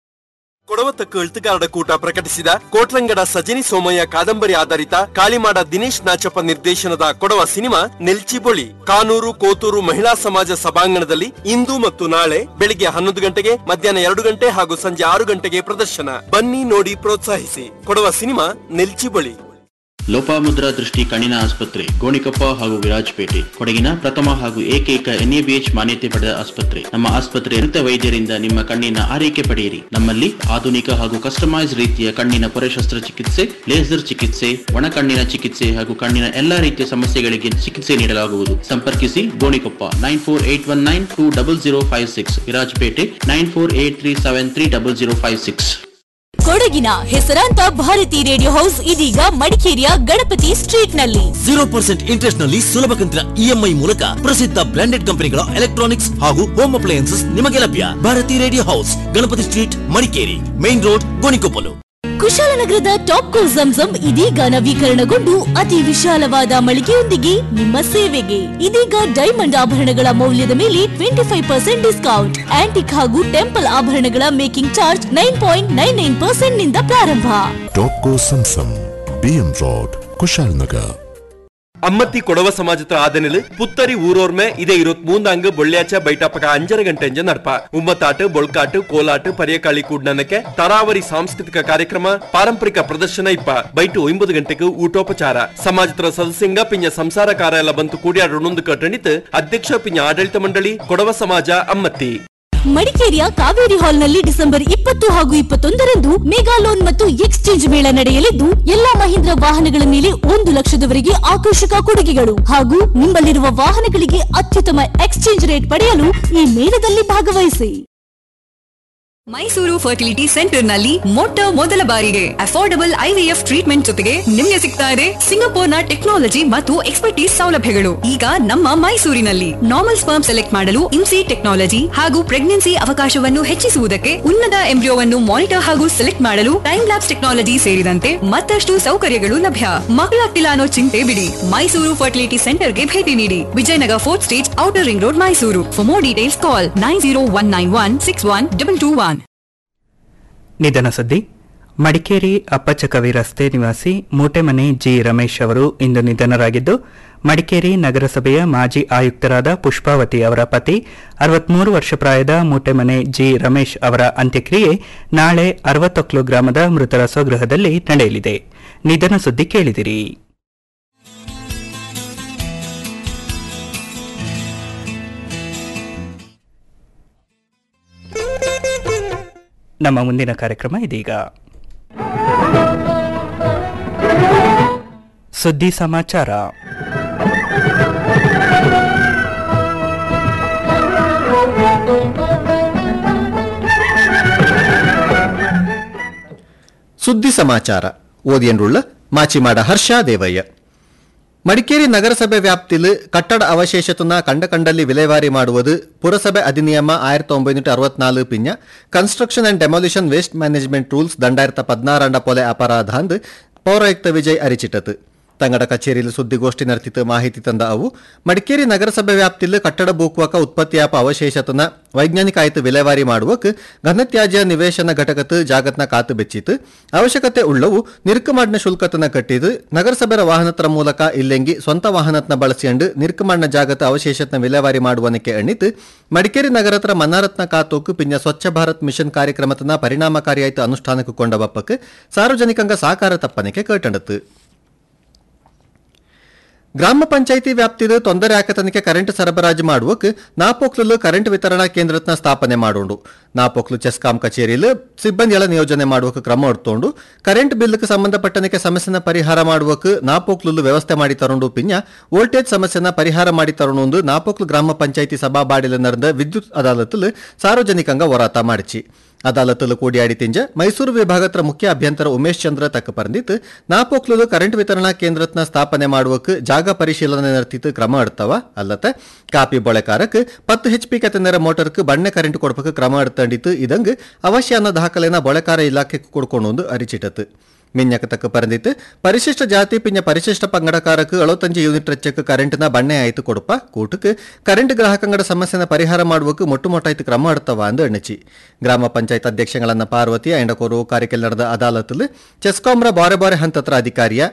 ಕೊಡವತಕ್ಕ ಎಳುತ್ತುಗಾರರ ಕೂಟ ಪ್ರಕಟಿಸಿದ ಕೋಟ್ರಂಗಡ ಸಜನಿ ಸೋಮಯ್ಯ ಕಾದಂಬರಿ ಆಧಾರಿತ ಕಾಳಿಮಾಡ ದಿನೇಶ್ ನಾಚಪ್ಪ ನಿರ್ದೇಶನದ ಕೊಡವ ಸಿನಿಮಾ ನೆಲ್ಚಿಬೊಳಿ ಕಾನೂರು ಕೋತೂರು ಮಹಿಳಾ ಸಮಾಜ ಸಭಾಂಗಣದಲ್ಲಿ ಇಂದು ಮತ್ತು ನಾಳೆ ಬೆಳಿಗ್ಗೆ ಹನ್ನೊಂದು ಗಂಟೆಗೆ ಮಧ್ಯಾಹ್ನ ಎರಡು ಗಂಟೆ ಹಾಗೂ ಸಂಜೆ ಆರು ಗಂಟೆಗೆ ಪ್ರದರ್ಶನ ಬನ್ನಿ ನೋಡಿ ಪ್ರೋತ್ಸಾಹಿಸಿ ಕೊಡವ ಸಿನಿಮಾ ನೆಲ್ಚಿಬೊಳಿ ಲೋಪಾಮುದ್ರಾ ದೃಷ್ಟಿ ಕಣ್ಣಿನ ಆಸ್ಪತ್ರೆ ಗೋಣಿಕೊಪ್ಪ ಹಾಗೂ ವಿರಾಜಪೇಟೆ ಕೊಡಗಿನ ಪ್ರಥಮ ಹಾಗೂ ಏಕೈಕ ಎನ್ಎಬಿಎಚ್ ಮಾನ್ಯತೆ ಪಡೆದ ಆಸ್ಪತ್ರೆ ನಮ್ಮ ಆಸ್ಪತ್ರೆ ನುರಿತ ವೈದ್ಯರಿಂದ ನಿಮ್ಮ ಕಣ್ಣಿನ ಆರೈಕೆ ಪಡೆಯಿರಿ ನಮ್ಮಲ್ಲಿ ಆಧುನಿಕ ಹಾಗೂ ಕಸ್ಟಮೈಸ್ ರೀತಿಯ ಕಣ್ಣಿನ ಪೊರೆ ಶಸ್ತ್ರಚಿಕಿತ್ಸೆ ಲೇಸರ್ ಚಿಕಿತ್ಸೆ ಒಣ ಕಣ್ಣಿನ ಚಿಕಿತ್ಸೆ ಹಾಗೂ ಕಣ್ಣಿನ ಎಲ್ಲಾ ರೀತಿಯ ಸಮಸ್ಯೆಗಳಿಗೆ ಚಿಕಿತ್ಸೆ ನೀಡಲಾಗುವುದು ಸಂಪರ್ಕಿಸಿ Gonikoppa nine four eight one nine two double zero five six Virajpet nine four eight three seven three double zero five six ಕೊಡಗಿನ ಹೆಸರಾಂತ ಭಾರತಿ ರೇಡಿಯೋ ಹೌಸ್ ಇದೀಗ ಮಡಿಕೇರಿಯ ಗಣಪತಿ ಸ್ಟ್ರೀಟ್ ನಲ್ಲಿ ಜೀರೋ ಪರ್ಸೆಂಟ್ ಇಂಟ್ರೆಸ್ಟ್ ನಲ್ಲಿ ಸುಲಭ ಕಂತಿನ ಇಎಂಐ ಮೂಲಕ ಪ್ರಸಿದ್ಧ ಬ್ರಾಂಡೆಡ್ ಕಂಪನಿಗಳ ಎಲೆಕ್ಟ್ರಾನಿಕ್ಸ್ ಹಾಗೂ ಹೋಮ್ ಅಪ್ಲಯನ್ಸಸ್ ನಿಮಗೆ ಲಭ್ಯ Bharathi radio house Ganapathi street Madikeri main road Gonikoppal ಕುಶಾಲನಗರದ ಟಾಪ್ ಕೋ ಜಂಜಂ ಇದೀಗ ನವೀಕರಣಗೊಂಡು ಅತಿ ವಿಶಾಲವಾದ ಮಳಿಗೆಯೊಂದಿಗೆ ನಿಮ್ಮ ಸೇವೆಗೆ ಇದೀಗ ಡೈಮಂಡ್ ಆಭರಣಗಳ ಮೌಲ್ಯದ ಮೇಲೆ twenty five percent discount antique ಹಾಗೂ ಟೆಂಪಲ್ ಆಭರಣಗಳ making charge nine point nine nine percent ನಿಂದ ಪ್ರಾರಂಭ Topco Zamzam B M road Kushalnagar Ammathi Kodava സമാജത്തെ ആദനില് പുത്തരി ഊരോർമെ ഇതേ ഇരുപത്തിമൂന്നാങ്ക് വെള്ളിയാഴ്ച ബൈಟಾಪಕ ಅಂಜರ ಗಂಟೆಂಜ ನಡ್ಪ ಉಮ್ಮತ್ತಾಟ ಬೊಳ್ಕಾಟ ಕೋಲಾಟ ಪರಿಯಕಾಳಿ ಕೂಡ್ನನಕ್ಕೆ ತರಾವರಿ ಸಾಂಸ್ಕೃತಿಕ ಕಾರ್ಯಕ್ರಮ ಪಾರಂಪರಿಕ ಪ್ರದರ್ಶನ ಇಪ್ಪ ಬೈಟು ಒಂಬತ್ತು ಗಂಟೆಗೆ ಊಟೋಪಚಾರ ಸಮಾಜದ ಸದಸ್ಯಂಗ ಪಿಂಜ ಸಂಸಾರ ಕಾರ್ಯ ಬಂತು ಕೂಡಿಯಾಡೊಂದು ಕಟ್ಟಣಿತ್ ಅಧ್ಯಕ್ಷ ಪಿಂಜ ಆಡಳಿತ ಮಂಡಳಿ ಕೊಡವ ಸಮಾಜ ಅಮ್ಮತ್ತಿ ಮಡಿಕೇರಿಯ ಕಾವೇರಿ ಹಾಲ್ನಲ್ಲಿ ಡಿಸೆಂಬರ್ ಇಪ್ಪತ್ತು ಹಾಗೂ ಇಪ್ಪತ್ತೊಂದರಂದು ಮೆಗಾ ಲೋನ್ ಮತ್ತು ಎಕ್ಸ್ಚೇಂಜ್ ಮೇಳ ನಡೆಯಲಿದ್ದು ಎಲ್ಲಾ ಮಹೀಂದ್ರ ವಾಹನಗಳ ಮೇಲೆ ಒಂದು ಲಕ್ಷದವರೆಗೆ ಆಕರ್ಷಕ ಕೊಡುಗೆಗಳು ಹಾಗೂ ನಿಮ್ಮಲ್ಲಿರುವ ವಾಹನಗಳಿಗೆ ಅತ್ಯುತ್ತಮ ಎಕ್ಸ್ಚೇಂಜ್ ರೇಟ್ ಪಡೆಯಲು ಈ ಮೇಳದಲ್ಲಿ ಭಾಗವಹಿಸಿ ಮೈಸೂರು ಫರ್ಟಿಲಿಟಿ ಸೆಂಟರ್ ನಲ್ಲಿ ಮೊಟ್ಟ ಮೊದಲ ಬಾರಿಗೆ ಅಫೋರ್ಡಬಲ್ ಐವಿಎಫ್ ಟ್ರೀಟ್ಮೆಂಟ್ ಜೊತೆಗೆ ನಿಮಗೆ ಸಿಗ್ತಾ ಇದೆ ಸಿಂಗಪೂರ್ನ ಟೆಕ್ನಾಲಜಿ ಮತ್ತು ಎಕ್ಸ್ಪರ್ಟೀಸ್ ಸೌಲಭ್ಯಗಳು ಈಗ ನಮ್ಮ ಮೈಸೂರಿನಲ್ಲಿ ನಾರ್ಮಲ್ ಸ್ಪರ್ಮ್ ಸೆಲೆಕ್ಟ್ ಮಾಡಲು ಇನ್ಸಿ ಟೆಕ್ನಾಲಜಿ ಹಾಗೂ ಪ್ರೆಗ್ನೆನ್ಸಿ ಅವಕಾಶವನ್ನು ಹೆಚ್ಚಿಸುವುದಕ್ಕೆ ಉನ್ನತ ಎಂಬ್ರಿಯೋವನ್ನು ಮಾನಿಟರ್ ಹಾಗೂ ಸೆಲೆಕ್ಟ್ ಮಾಡಲು ಟೈಮ್ ಲ್ಯಾಬ್ಸ್ ಟೆಕ್ನಾಲಜಿ ಸೇರಿದಂತೆ ಮತ್ತಷ್ಟು ಸೌಕರ್ಯಗಳು ಲಭ್ಯ ಮಕ್ಕಳಾಗ್ತಿಲ್ಲ ಅನ್ನೋ ಚಿಂತೆ ಬಿಡಿ ಮೈಸೂರು ಫರ್ಟಿಲಿಟಿ ಸೆಂಟರ್ಗೆ ಭೇಟಿ ನೀಡಿ Vijayanagar fourth stage outer ring road Mysuru for more details call nine zero one nine one six one double two one ನಿಧನ ಸುದ್ದಿ ಮಡಿಕೇರಿ ಅಪ್ಪಚಕವಿ ರಸ್ತೆ ನಿವಾಸಿ ಮೂಟೆಮನೆ ಜಿ ರಮೇಶ್ ಅವರು ಇಂದು ನಿಧನರಾಗಿದ್ದು ಮಡಿಕೇರಿ ನಗರಸಭೆಯ ಮಾಜಿ ಆಯುಕ್ತರಾದ ಪುಷ್ಪಾವತಿ ಅವರ ಪತಿ ಅರವತ್ಮೂರು ವರ್ಷ ಪ್ರಾಯದ ಮೂಟೆಮನೆ ಜಿ ರಮೇಶ್ ಅವರ ಅಂತ್ಯಕ್ರಿಯೆ ನಾಳೆ ಅರವತ್ತೊಕ್ಲು ಗ್ರಾಮದ ಮೃತರ ಸ್ವಗೃಹದಲ್ಲಿ ನಡೆಯಲಿದೆ ನಿಧನ ಸುದ್ದಿ ಕೇಳಿದಿರಿ ನಮ್ಮ ಮುಂದಿನ ಕಾರ್ಯಕ್ರಮ ಇದೀಗ ಸುದ್ದಿ ಸಮಾಚಾರ ಸುದ್ದಿ ಸಮಾಚಾರ ಓದಿಯನ್ರುಳ್ಳ ಮಾಚಿಮಾಡ ಹರ್ಷ ದೇವಯ್ಯ ಮಡಿಕೇರಿ ನಗರಸಭೆ ವ್ಯಾಪ್ತಿಲು ಕಟ್ಟಡ ಅವಶೇಷತನ ಕಂಡ ಕಂಡಲ್ಲಿ ವಿಲೇವಾರಿ ಮಾಡುವುದು ಪುರಸಭೆ ಅಧಿನಿಯಮ ಆயிரத்தி ಒಂಬೈನೂറ്റി ಅರವತ್ನಾಲು ಪಿಂಜ construction and demolition waste management rules ದಂಡಾಯಿರತ್ತ ಪದ್ನಾರಂಡ ಪೊಲೆ ಅಪರಾಧ ಅಂದು ಪೌರಾಯುಕ್ತ ವಿಜಯ್ ಅರಿಚಿಟತು ತಂಗಡ ಕಚೇರಿಯಲ್ಲಿ ಸುದ್ದಿಗೋಷ್ಠಿ ನಡೆಸಿತು ಮಾಹಿತಿ ತಂದ ಅವು ಮಡಿಕೇರಿ ನಗರಸಭೆ ವ್ಯಾಪ್ತಿಯಲ್ಲಿ ಕಟ್ಟಡ ಬೂಕುವಕ ಉತ್ಪತ್ತಿಯಾಪ ಅವಶೇಷತನ ವೈಜ್ಞಾನಿಕ ಆಯ್ತು ವಿಲೇವಾರಿ ಮಾಡುವಕ್ ಘನತ್ಯಾಜ್ಯ ನಿವೇಶನ ಘಟಕತ್ ಜಾಗತ್ನ ಕಾತು ಬೆಚ್ಚಿತು ಅವಶ್ಯಕತೆ ಉಳ್ಳವು ನಿರ್ಕಮಾಡ್ನ ಶುಲ್ಕತನ ಕಟ್ಟಿದು ನಗರಸಭೆರ ವಾಹನತ್ರ ಮೂಲಕ ಇಲ್ಲೆಂಗಿ ಸ್ವಂತ ವಾಹನತ್ನ ಬಳಸಿಕೊಂಡು ನಿರ್ಕಮಾಡ್ನ ಜಾಗತ ಅವಶೇಷತ್ನ ವಿಲೇವಾರಿ ಮಾಡುವನಕ್ಕೆ ಎಣ್ಣಿತು ಮಡಿಕೇರಿ ನಗರತ್ರ ಮನ್ನಾರತ್ನ ಕಾತೋಕು ಪಿಂಜ ಸ್ವಚ್ಛ ಭಾರತ್ ಮಿಷನ್ ಕಾರ್ಯಕ್ರಮತನ ಪರಿಣಾಮಕಾರಿಯಾಯ್ತು ಅನುಷ್ಠಾನಕ್ಕೆ ಕೊಂಡ ಬಪ್ಪಕ್ ಸಾರ್ವಜನಿಕಂಗ ಸಾಕಾರ ತಪ್ಪನಿಕೆ ಕೇಟಂಡತು ಗ್ರಾಮ ಪಂಚಾಯಿತಿ ವ್ಯಾಪ್ತಿದ ತೊಂದರೆ ಆಕತನಕ್ಕೆ ಕರೆಂಟ್ ಸರಬರಾಜು ಮಾಡುವಕ್ ನಾಪೋಕ್ಲು ಕರೆಂಟ್ ವಿತರಣಾ ಕೇಂದ್ರತ್ನ ಸ್ಥಾಪನೆ ಮಾಡೋಂಡು ನಾಪೋಕ್ಲು ಚೆಸ್ಕಾಂ ಕಚೇರಿಯಲ್ಲಿ ಸಿಬ್ಬಂದಿಗಳ ನಿಯೋಜನೆ ಮಾಡುವಕ್ಕೆ ಕ್ರಮ ಹೊಡ್ತೊಂಡು ಕರೆಂಟ್ ಬಿಲ್ಗೆ ಸಂಬಂಧಪಟ್ಟನಕ್ಕೆ ಸಮಸ್ಯೆನ ಪರಿಹಾರ ಮಾಡುವಕ್ ನಾಪೋಕ್ಲು ವ್ಯವಸ್ಥೆ ಮಾಡಿ ತರೋಂಡು ಪಿಂಜ ವೋಲ್ಟೇಜ್ ಸಮಸ್ಯೆನ ಪರಿಹಾರ ಮಾಡಿ ತರೋಣೊಂದು ನಾಪೋಕ್ಲು ಗ್ರಾಮ ಪಂಚಾಯಿತಿ ಸಭಾ ಬಾಡಿಲ ನಡೆದ ವಿದ್ಯುತ್ ಅದಾಲತ್ಲು ಸಾರ್ವಜನಿಕಂಗ ಹೋರಾಟ ಮಾಡಿಚಿ ಅದಾಲತ್ತಲು ಕೂಡಿಯಾಡಿ ತಿಂಜ ಮೈಸೂರು ವಿಭಾಗತ್ರ ಮುಖ್ಯ ಅಭ್ಯಂತರ ಉಮೇಶ್ ಚಂದ್ರ ತಕ್ಕ ಪರಂದಿತ್ತು ನಾಪೋಕ್ಲುಲು ಕರೆಂಟ್ ವಿತರಣಾ ಕೇಂದ್ರತ್ನ ಸ್ಥಾಪನೆ ಮಾಡುವಕ್ಕೆ ಜಾಗ ಪರಿಶೀಲನೆ ನಡೆತಿತ್ತು ಕ್ರಮ ಎಡ್ತವ ಅಲ್ಲತ್ತ ಕಾಪಿ ಬೊಳೆಕಾರಕ್ಕೆ ಪತ್ತು ಹೆಚ್ ಪಿ ಕತೆನೆರ ಮೋಟರ್ಕ್ ಬಣ್ಣೆ ಕರೆಂಟ್ ಕೊಡ್ಬೇಕು ಕ್ರಮ ಎಡ್ತಂಡಿತ್ತು ಇದಂಗ್ ಅವಶ್ಯ ಅನ್ನೋ ದಾಖಲೆನ ಬೊಳೆಕಾರ ಇಲಾಖೆಗೆ ಕೊಡ್ಕೊಂಡು ಅರಿಚಿಟತ್ತು ಮಿನ್ಯಕ ತಕ್ಕ ಪರಂದಿತ್ತು ಪರಿಶಿಷ್ಟ ಜಾತಿ ಪಿಂಜ ಪರಿಶಿಷ್ಟ ಪಂಗಡಕಾರಕ್ಕೆ ಅಳವತ್ತಂಜು ಯೂನಿಟ್ ರೆಚ್ಚಕ್ಕೆ ಕರೆಂಟ್ನ ಬಣ್ಣೆ ಆಯ್ತು ಕೊಡಪ ಕೂಟಕ್ಕೆ ಕರೆಂಟ್ ಗ್ರಾಹಕಂಗಡ ಸಮಸ್ಯೆನ ಪರಿಹಾರ ಮಾಡುವಕ್ಕೆ ಮೊಟ್ಟು ಮೊಟ್ಟಾಯ್ತು ಕ್ರಮ ಎಡ್ತವ ಅಂದು ಎಣ್ಣಚಿ ಗ್ರಾಮ ಪಂಚಾಯತ್ ಅಧ್ಯಕ್ಷಗಳನ್ನ ಪಾರ್ವತಿ ಐಂಡಕೋರು ಕಾರಿಕೆಲ್ ನಡೆದ ಅದಾಲತ್ಲು ಚೆಸ್ಕಾಂರ ಬಾರೆ ಬಾರೆ ಹಂತತ್ರ ಅಧಿಕಾರಿಯ